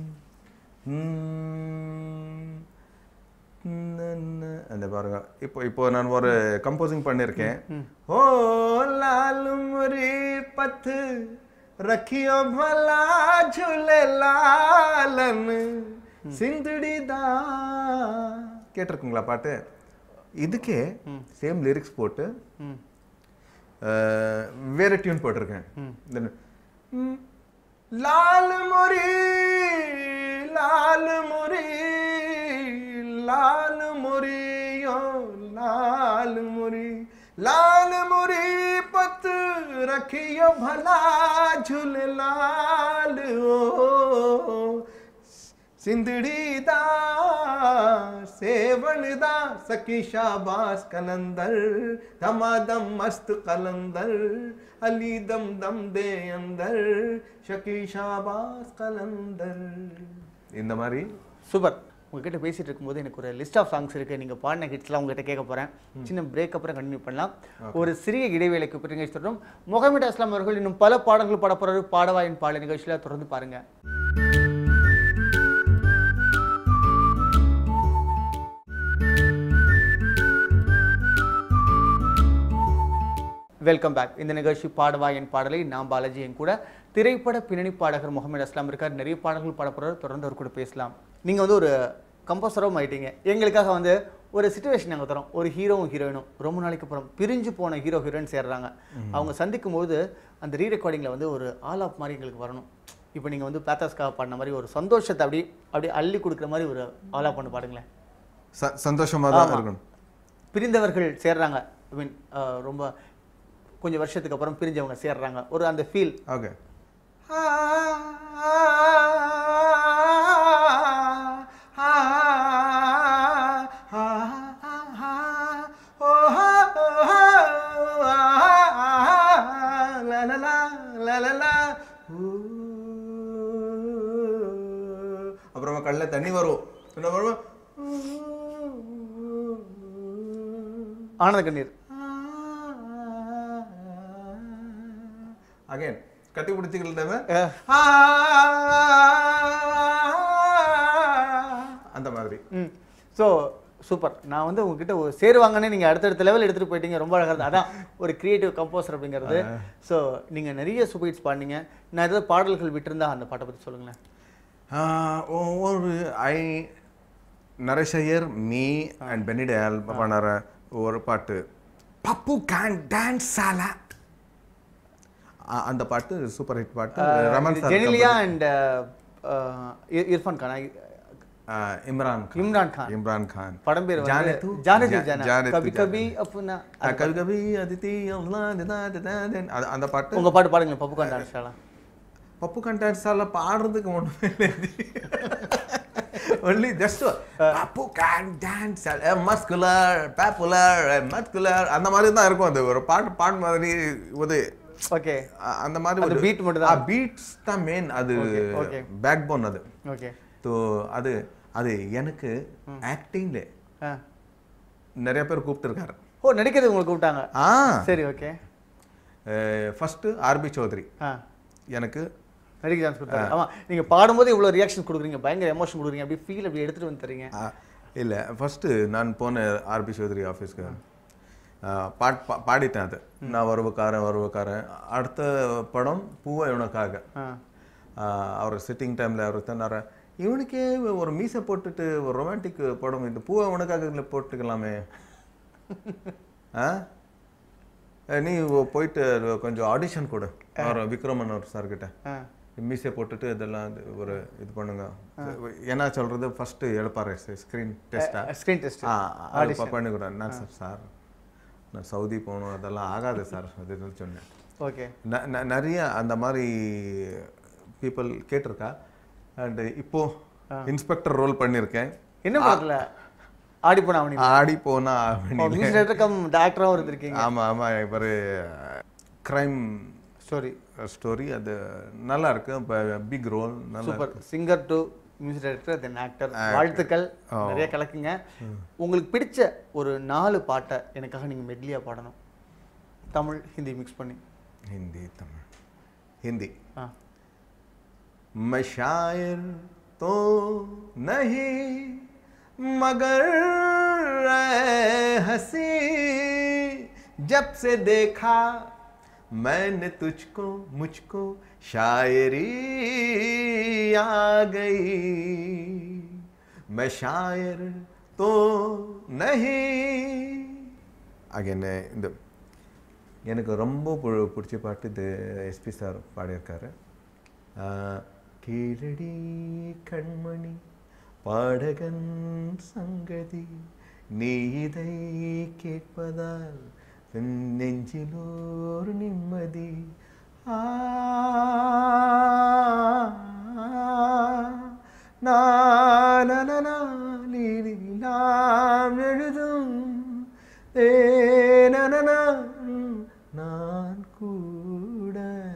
ம், நன்ன. அந்த பாருங்க இப்போ இப்போ நான் ஒரு கம்போசிங் பண்ணியிருக்கேன் ஓ லாலும் ரி பத்து रखियो भला झूले लालन सिंधड़ी दा கேட்டிருக்குங்களா பாட்டு இதுக்கே சேம் லிரிக்ஸ் போட்டு ம் அஹ், வேற டியூன் போட்டிருக்கேன் ம். இந்த ம், லால் முரி லால் முரி லால் முரியோ லால் முரி लाल मुरी पत रखियो भला झूल लाल ओ सिंधड़ी दा सेवन दा सखी शाबाश कलंदर दमादम मस्त कलंदर अली दम दम दे अंदर शकी शाबाश कलंदर இந்த மாதிரி சூப்பர் உங்ககிட்ட பேசிட்டு இருக்கும்போது எனக்கு ஒரு லிஸ்ட் ஆஃப் சாங்ஸ் இருக்கு நீங்க பாடின ஹிட்ஸ்லாம் உங்ககிட்ட கேட்க போறேன் சின்ன பிரேக் அப்புறம் கண்டினியூ பண்ணலாம் ஒரு சிறிய இடைவேளைக்கு பிறகு நிகழ்ச்சி தொடரும் முகமது அஸ்லாம் அவர்கள் இன்னும் பல பாடல்கள் பாட போறாரு பாடவா என் பாட நிகழ்ச்சியில தொடர்ந்து பாருங்க வெல்கம் பேக் இந்த நிகழ்ச்சி பாடவா என் பாடலை நான் பாலாஜி என் கூட திரைப்பட பின்னணி பாடகர் முகமது அஸ்லாம் இருக்கார் நிறைய பாடல்கள் பாட போறாரு தொடர்ந்து அவர் கூட பேசலாம் நீங்க வந்து ஒரு கம்போசரும் ஆயிட்டீங்க எங்களுக்காக வந்து ஒரு சுச்சுவேஷன் நாங்கள் தரோம் ஒரு ஹீரோவும் ஹீரோயினும் ரொம்ப நாளைக்கு அப்புறம் பிரிஞ்சு போன ஹீரோ ஹீரோயின் சேர்றாங்க அவங்க சந்திக்கும் போது அந்த ரீ ரெக்கார்டிங்கில் வந்து ஒரு ஆல் ஆஃப் மாதிரி எங்களுக்கு வரணும் இப்போ நீங்கள் வந்து பேத்தாஸ்காக பாடின மாதிரி ஒரு சந்தோஷத்தை அப்படி அப்படியே அள்ளி கொடுக்குற மாதிரி ஒரு ஆல் ஆஃப் பண்ணி பாடுங்களேன் ச- சந்தோஷமா தான் ஆமா. இருக்கணும் பிரிந்தவர்கள் சேர்றாங்க ஐ மீன் ரொம்ப கொஞ்சம் வருஷத்துக்கு அப்புறம் பிரிஞ்சவங்க சேர்றாங்க ஒரு அந்த ஃபீல் ஓகே அப்புறமா கண்ணுல தண்ணி வரும் என்ன வரும் ஆனந்த கண்ணீர் அகைன் கட்டி பிடிச்சிக்கிட்டவ அஹ், அந்த மாதிரி ம் ஸோ சூப்பர் நான் வந்து உங்ககிட்ட ஒரு சேருவாங்கன்னு நீங்கள் அடுத்தடுத்த லெவல் எடுத்துகிட்டு போயிட்டீங்க ரொம்ப அழகாக இருந்தது அதான் ஒரு கிரியேட்டிவ் கம்போசர் அப்படிங்கிறது ஸோ நீங்கள் நிறைய சூப்பர் ஹிட்ஸ் பாடினீங்க நான் ஏதாவது பாடல்கள் விட்டிருந்தா அந்த பாட்டை பற்றி சொல்லுங்களேன் ஆஹ் ஒ- ஒரு ஐ நரேஷையர் மீ அண்ட் பெனிடேல் பண்ணற ஒரு பாட்டு பப்பு கேன் டான்ஸ் சாலா அந்த பாட்டு சூப்பர் ஹிட் பாட்டு ரமன் சார் ஜெனிலியா அண்ட் இர்ஃபான் கானா ஆஹ் இம்ரான் கான் இம்ரான் கான் இம்ரான் கான் படம் பேர் ஜானே வந்து தூ, ஜானே தூ ஜா- ஜானா ஜானே தூ கபி ஜானா. கபி அப்புன்னா ஆஹ் கவி கவி அதித்தி அல்லாஹ் திதா திதா தின். அது- அந்த பாட்டு உங்க பாட்டு பாடுங்க Pappu can't dance Pappu can't dance சால பாடுறதுக்கு ஒண்ணுமே இல்லை only just Pappu can dance muscular popular muscular அந்த மாதிரி தான் இருக்கும் அது ஒரு பாட்டு பாட்டு மாதிரி ஒரு ஓகே அ- அந்த மாதிரி அந்த ஒரு beat மட்டும் தான். பீட்ஸ் தான் மெயின் அது Okay, okay. பேக் போன் அது ஓகே ஸோ அது அது எனக்கு ஆக்டிங்ல ஆ நிறைய பேர் கூப்பிட்டுருக்காரு ஓ நடிக்கிறது உங்களுக்கு கூப்பிட்டாங்க ஆ சரி ஓகே ஃபர்ஸ்ட் ஆர்பி சௌத்ரி ஆ எனக்கு நடிக்க சான்ஸ் கொடுத்தாங்க ஆமா நீங்க பாடும்போது இவ்வளவு ரியாக்ஷன் கொடுக்குறீங்க பயங்கர எமோஷன் கொடுக்குறீங்க அப்படி ஃபீல் அப்படி எடுத்துட்டு வந்து தரீங்க ஆ, இல்ல ஃபர்ஸ்ட் நான் போன ஆர்பி சௌத்ரி ஆஃபீஸ்க்கு பாட் பா- பாடிட்டேன் அது நான் வருவக்காரன் வருவக்காரன் அடுத்த படம் பூவை இவனுக்காக ஆ ஆ, அவர் சிட்டிங் டைம்ல அவர் தன்னார இவனுக்கே ஒரு மீசை போட்டுட்டு ஒரு ரொமான்டிக் படம் இந்த பூவை உனக்காக இதுல போட்டுக்கலாமே ஆ ஏ, நீ போயிட்டு கொஞ்சம் ஆடிஷன் கொடு அவர் விக்ரமன் அவர் சார் கிட்ட ஆ மீசை போட்டுட்டு இதெல்லாம் இது ஒரு இது பண்ணுங்க என்ன சொல்றது ஃபர்ஸ்ட் எடுப்பாரு ஸ்க்ரீன் டெஸ்டா ஸ்க்ரீன் டெஸ்ட் ஆ அது ப- பண்ணிக்கூடாது நான் சார் சார் நான் சவுதி போகணும் அதெல்லாம் ஆகாது சார் அது இதுன்னு சொன்னேன் ஓகே ந- ந- நிறைய அந்த மாதிரி பீப்புள் கேட்டிருக்கா அண்ட் இப்போ இன்ஸ்பெக்டர் ரோல் பண்ணியிருக்கேன் என்ன படத்துல ஆடி போன அவனி ஆடி போனா அவனி- மியூசிக் டைரக்டர் கம் டேரக்டராகவும் இருந்திருக்கீங்க ஆமா ஆமா இவர் கிரைம் ஸ்டோரி ஸ்டோரி அது நல்லா இருக்கு பிக் ரோல் நல்லா super singer to music director then actor வாழ்த்துக்கள் நிறைய கலக்குங்க உங்களுக்கு பிடிச்ச ஒரு நாலு பாட்டை எனக்காக நீங்க மெட்லியா பாடணும் தமிழ் ஹிந்தி மிக்ஸ் பண்ணி हिंदी तमिल हिंदी ஆ मैं शायर तो नहीं मगर ऐ हंसी जब से देखा मैंने तुझको मुझको शायरी आ गई मैं शायर तो नहीं அகைன் இந்த எனக்கு ரொம்ப பு- பிடிச்ச பாட்டு இது எஸ்பி சார் பாடியிருக்காரு ஆஹ், கீழடி கண்மணி பாடகன் சங்கதி நீ இதை கேட்பதால் என் நெஞ்சிலோர் நிம்மதி ஆ நாம் எழுதும் தேனனா நான் கூட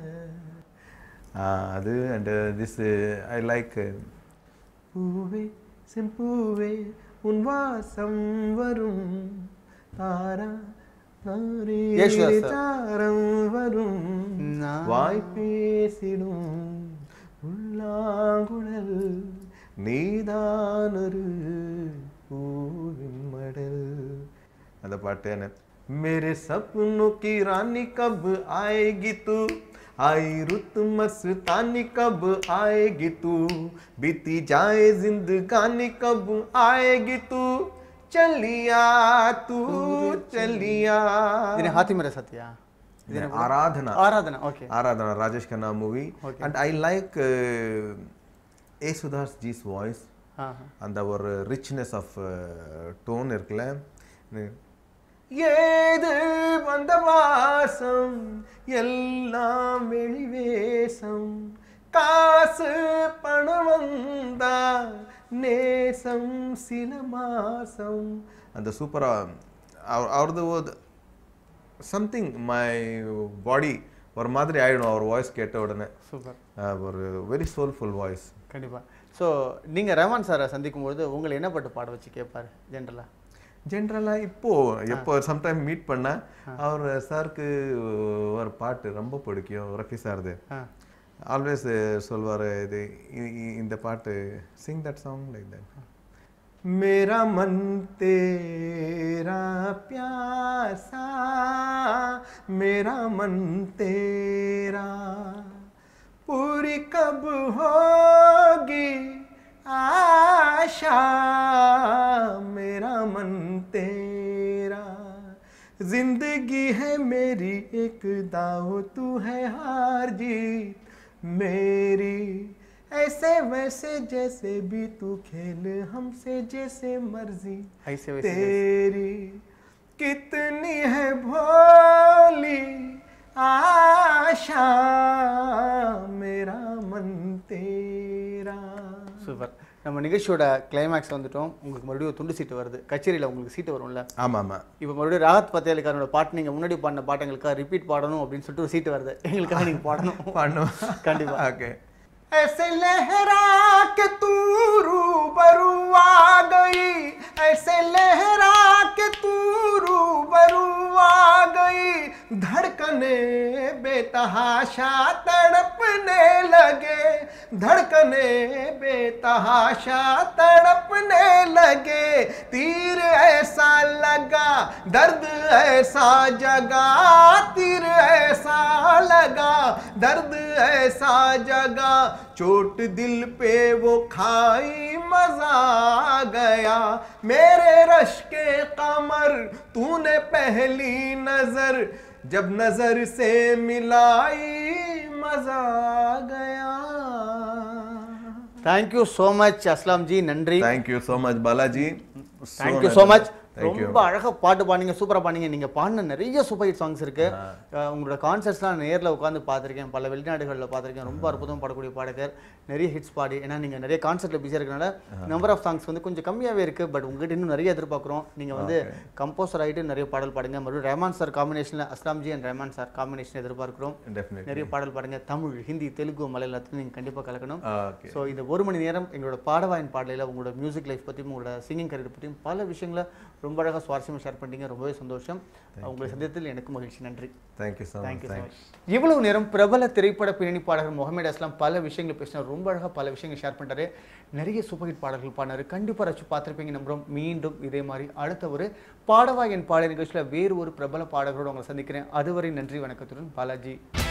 ஆஹ் அது அண்ட் திஸ் ஐ லைக் பூவே செம்பூவே உன் வாசம் வரும் தாரா தாரே யேசுதாஸ் sir. தாரம் வரும் நான் வாய் பேசிடும் உள்ளாங்குழல் நீதானொரு பூவின் மடல் அந்த பாட்டு என்ன मेरे सपनों की रानी कब आएगी तू आई रुत मस्तानी कब आएगी तू बीती जाए जिंदगानी कब आएगी तू चलिया तू चलिया இதுன ஹாத்திமர சத்யா இதுன Aradhana Aradhana okay Aradhana, Rajesh Khanna movie. Okay. And I like uh, A. Sudhas G's voice ah and our uh, richness of uh, tone இருக்குல்ல ஏது வந்த வாசம் எல்லாம் வெளிவேசம் காசு பணம் வந்தா நேசம் சில மாசம் அந்த சூப்பரா அவரது சம்திங் மை பாடி ஒரு மாதிரி ஆயிடும் அவர் வாய்ஸ் கேட்ட உடனே சூப்பர் அஹ் ஒரு வெரி சோல்ஃபுல் வாய்ஸ் கண்டிப்பா ஸோ நீங்க ரஹ்மான் சாரை சந்திக்கும் பொழுது உங்களை என்ன பாட்டு பாட வச்சு கேட்பாரு ஜென்ரலா ஜென்ரலாக இப்போ எப்போ சம்டைம் மீட் பண்ண அவர் சாருக்கு ஒரு பாட்டு ரொம்ப பிடிக்கும் ரஃபி சார்து ஆ ஆல்வேஸ் சொல்வார் இது இ- இ- இந்த பாட்டு sing that song like that मेरा मन तेरा प्यासा मेरा मन तेरा पूरी कब होगी आशा मेरा मन तेरा जिंदगी है मेरी एक दाव तू है हार जीत मेरी ऐसे वैसे जैसे भी तू खेल हमसे जैसे मर्जी ஐசே வயசு तेरी कितनी है भोली आशा मेरा मन तेरा சூப்பர் நம்ம நிகழ்ச்சியோட கிளைமேக்ஸ் வந்துட்டோம் உங்களுக்கு மறுபடியும் ஒரு துண்டு சீட்டு வருது கச்சேரியில் உங்களுக்கு சீட்டு வரும்ல ஆமா ஆமா இப்போ மறுபடியும் ராகத் பத்தேலுக்காரனோட பாட்டு நீங்கள் முன்னாடி பாடின பாட்டு எங்களுக்காக ரிப்பீட் பாடணும் அப்படின்னு சொல்லிட்டு ஒரு சீட்டு வருது எங்களுக்காக நீங்கள் பாடணும் பண்ணும் கண்டிப்பா ओके ऐसे लहरा के तू रूबरू आ गई ऐसे लहरा के तू रूबरू आ गई धड़कने बेतहाशा तड़पने लगे धड़कने बेतहाशा तड़पने लगे तीर ऐसा लगा दर्द ऐसा जगा तीर ऐसा लगा दर्द ऐसा जगा चोट दिल पे वो खाई मजा आ गया मेरे रश के कमर तूने पहली नजर जब नजर से मिलाई मजा आ गया thank you so much Aslam ji நன்றி thank you so much Balaji thank you so much Thank you. ரொம்ப அழகா பாட்டு பாடுங்க சூப்பரா பாடுங்க நீங்க பாடின நிறைய சூப்பர் ஹிட் சாங்ஸ் இருக்கு அஹ் உங்களோட கான்சர்ட்ஸ்லாம் நேர்ல உட்காந்து பார்த்திருக்கேன் பல வெளிநாடுகளில் பார்த்திருக்கேன் ரொம்ப அற்புதம் பாடக்கூடிய பாடகர் நிறைய ஹிட்ஸ் பாடி ஏன்னா நீங்க நிறைய கான்சர்ட்ல பிஸியாக இருக்கனால நம்பர் ஆஃப் சாங்ஸ் வந்து கொஞ்சம் கம்மியாவே இருக்கு பட் உங்ககிட்ட இன்னும் நிறைய எதிர்பார்க்குறோம் நீங்க வந்து கம்போசர் ஆயிட்டு நிறைய பாடல் பாடுங்க மறுபடியும் ரஹ்மான் சார் காம்பினேஷன்ல Aslam ji and Rahman sir combination எதிர்பார்க்கிறோம் डेफिनेटली நிறைய பாடல் பாடுங்க தமிழ் ஹிந்தி தெலுங்கு மலையாளத்துல நீங்க கண்டிப்பா கலக்கணும் ओके ஸோ இந்த ஒரு மணி நேரம் எங்களோட பாடவாயின் பாடலையில் உங்களோட மியூசிக் லைஃப் பற்றியும் உங்களோட சிங்கிங் கரியர் பற்றியும் பல விஷயங்களை ரொம்ப அழகாக சுவாரஸ்யமாக ஷேர் பண்ணிட்டீங்க ரொம்பவே சந்தோஷம் உங்களை சந்தித்ததில் எனக்கு மகிழ்ச்சி நன்றி thank you so much thank you so thank much இவ்வளவு நேரம் பிரபல திரைப்பட பின்னணி பாடகர் முகமது அஸ்லாம் பல விஷயங்களை பேசினார் ரொம்ப அழகாக பல விஷயங்கள் ஷேர் பண்ணிட்டாரு நிறைய சூப்பர் ஹிட் பாடல்கள் பாடினாரு கண்டிப்பாக ரசிச்சு பார்த்துருப்பீங்க நம்புறோம் மீண்டும் இதே மாதிரி அடுத்த ஒரு பாடவா என் பாடல் நிகழ்ச்சியில் வேறு ஒரு பிரபல பாடகரோடு உங்களை சந்திக்கிறேன் அதுவரை நன்றி வணக்கத்துடன் பாலாஜி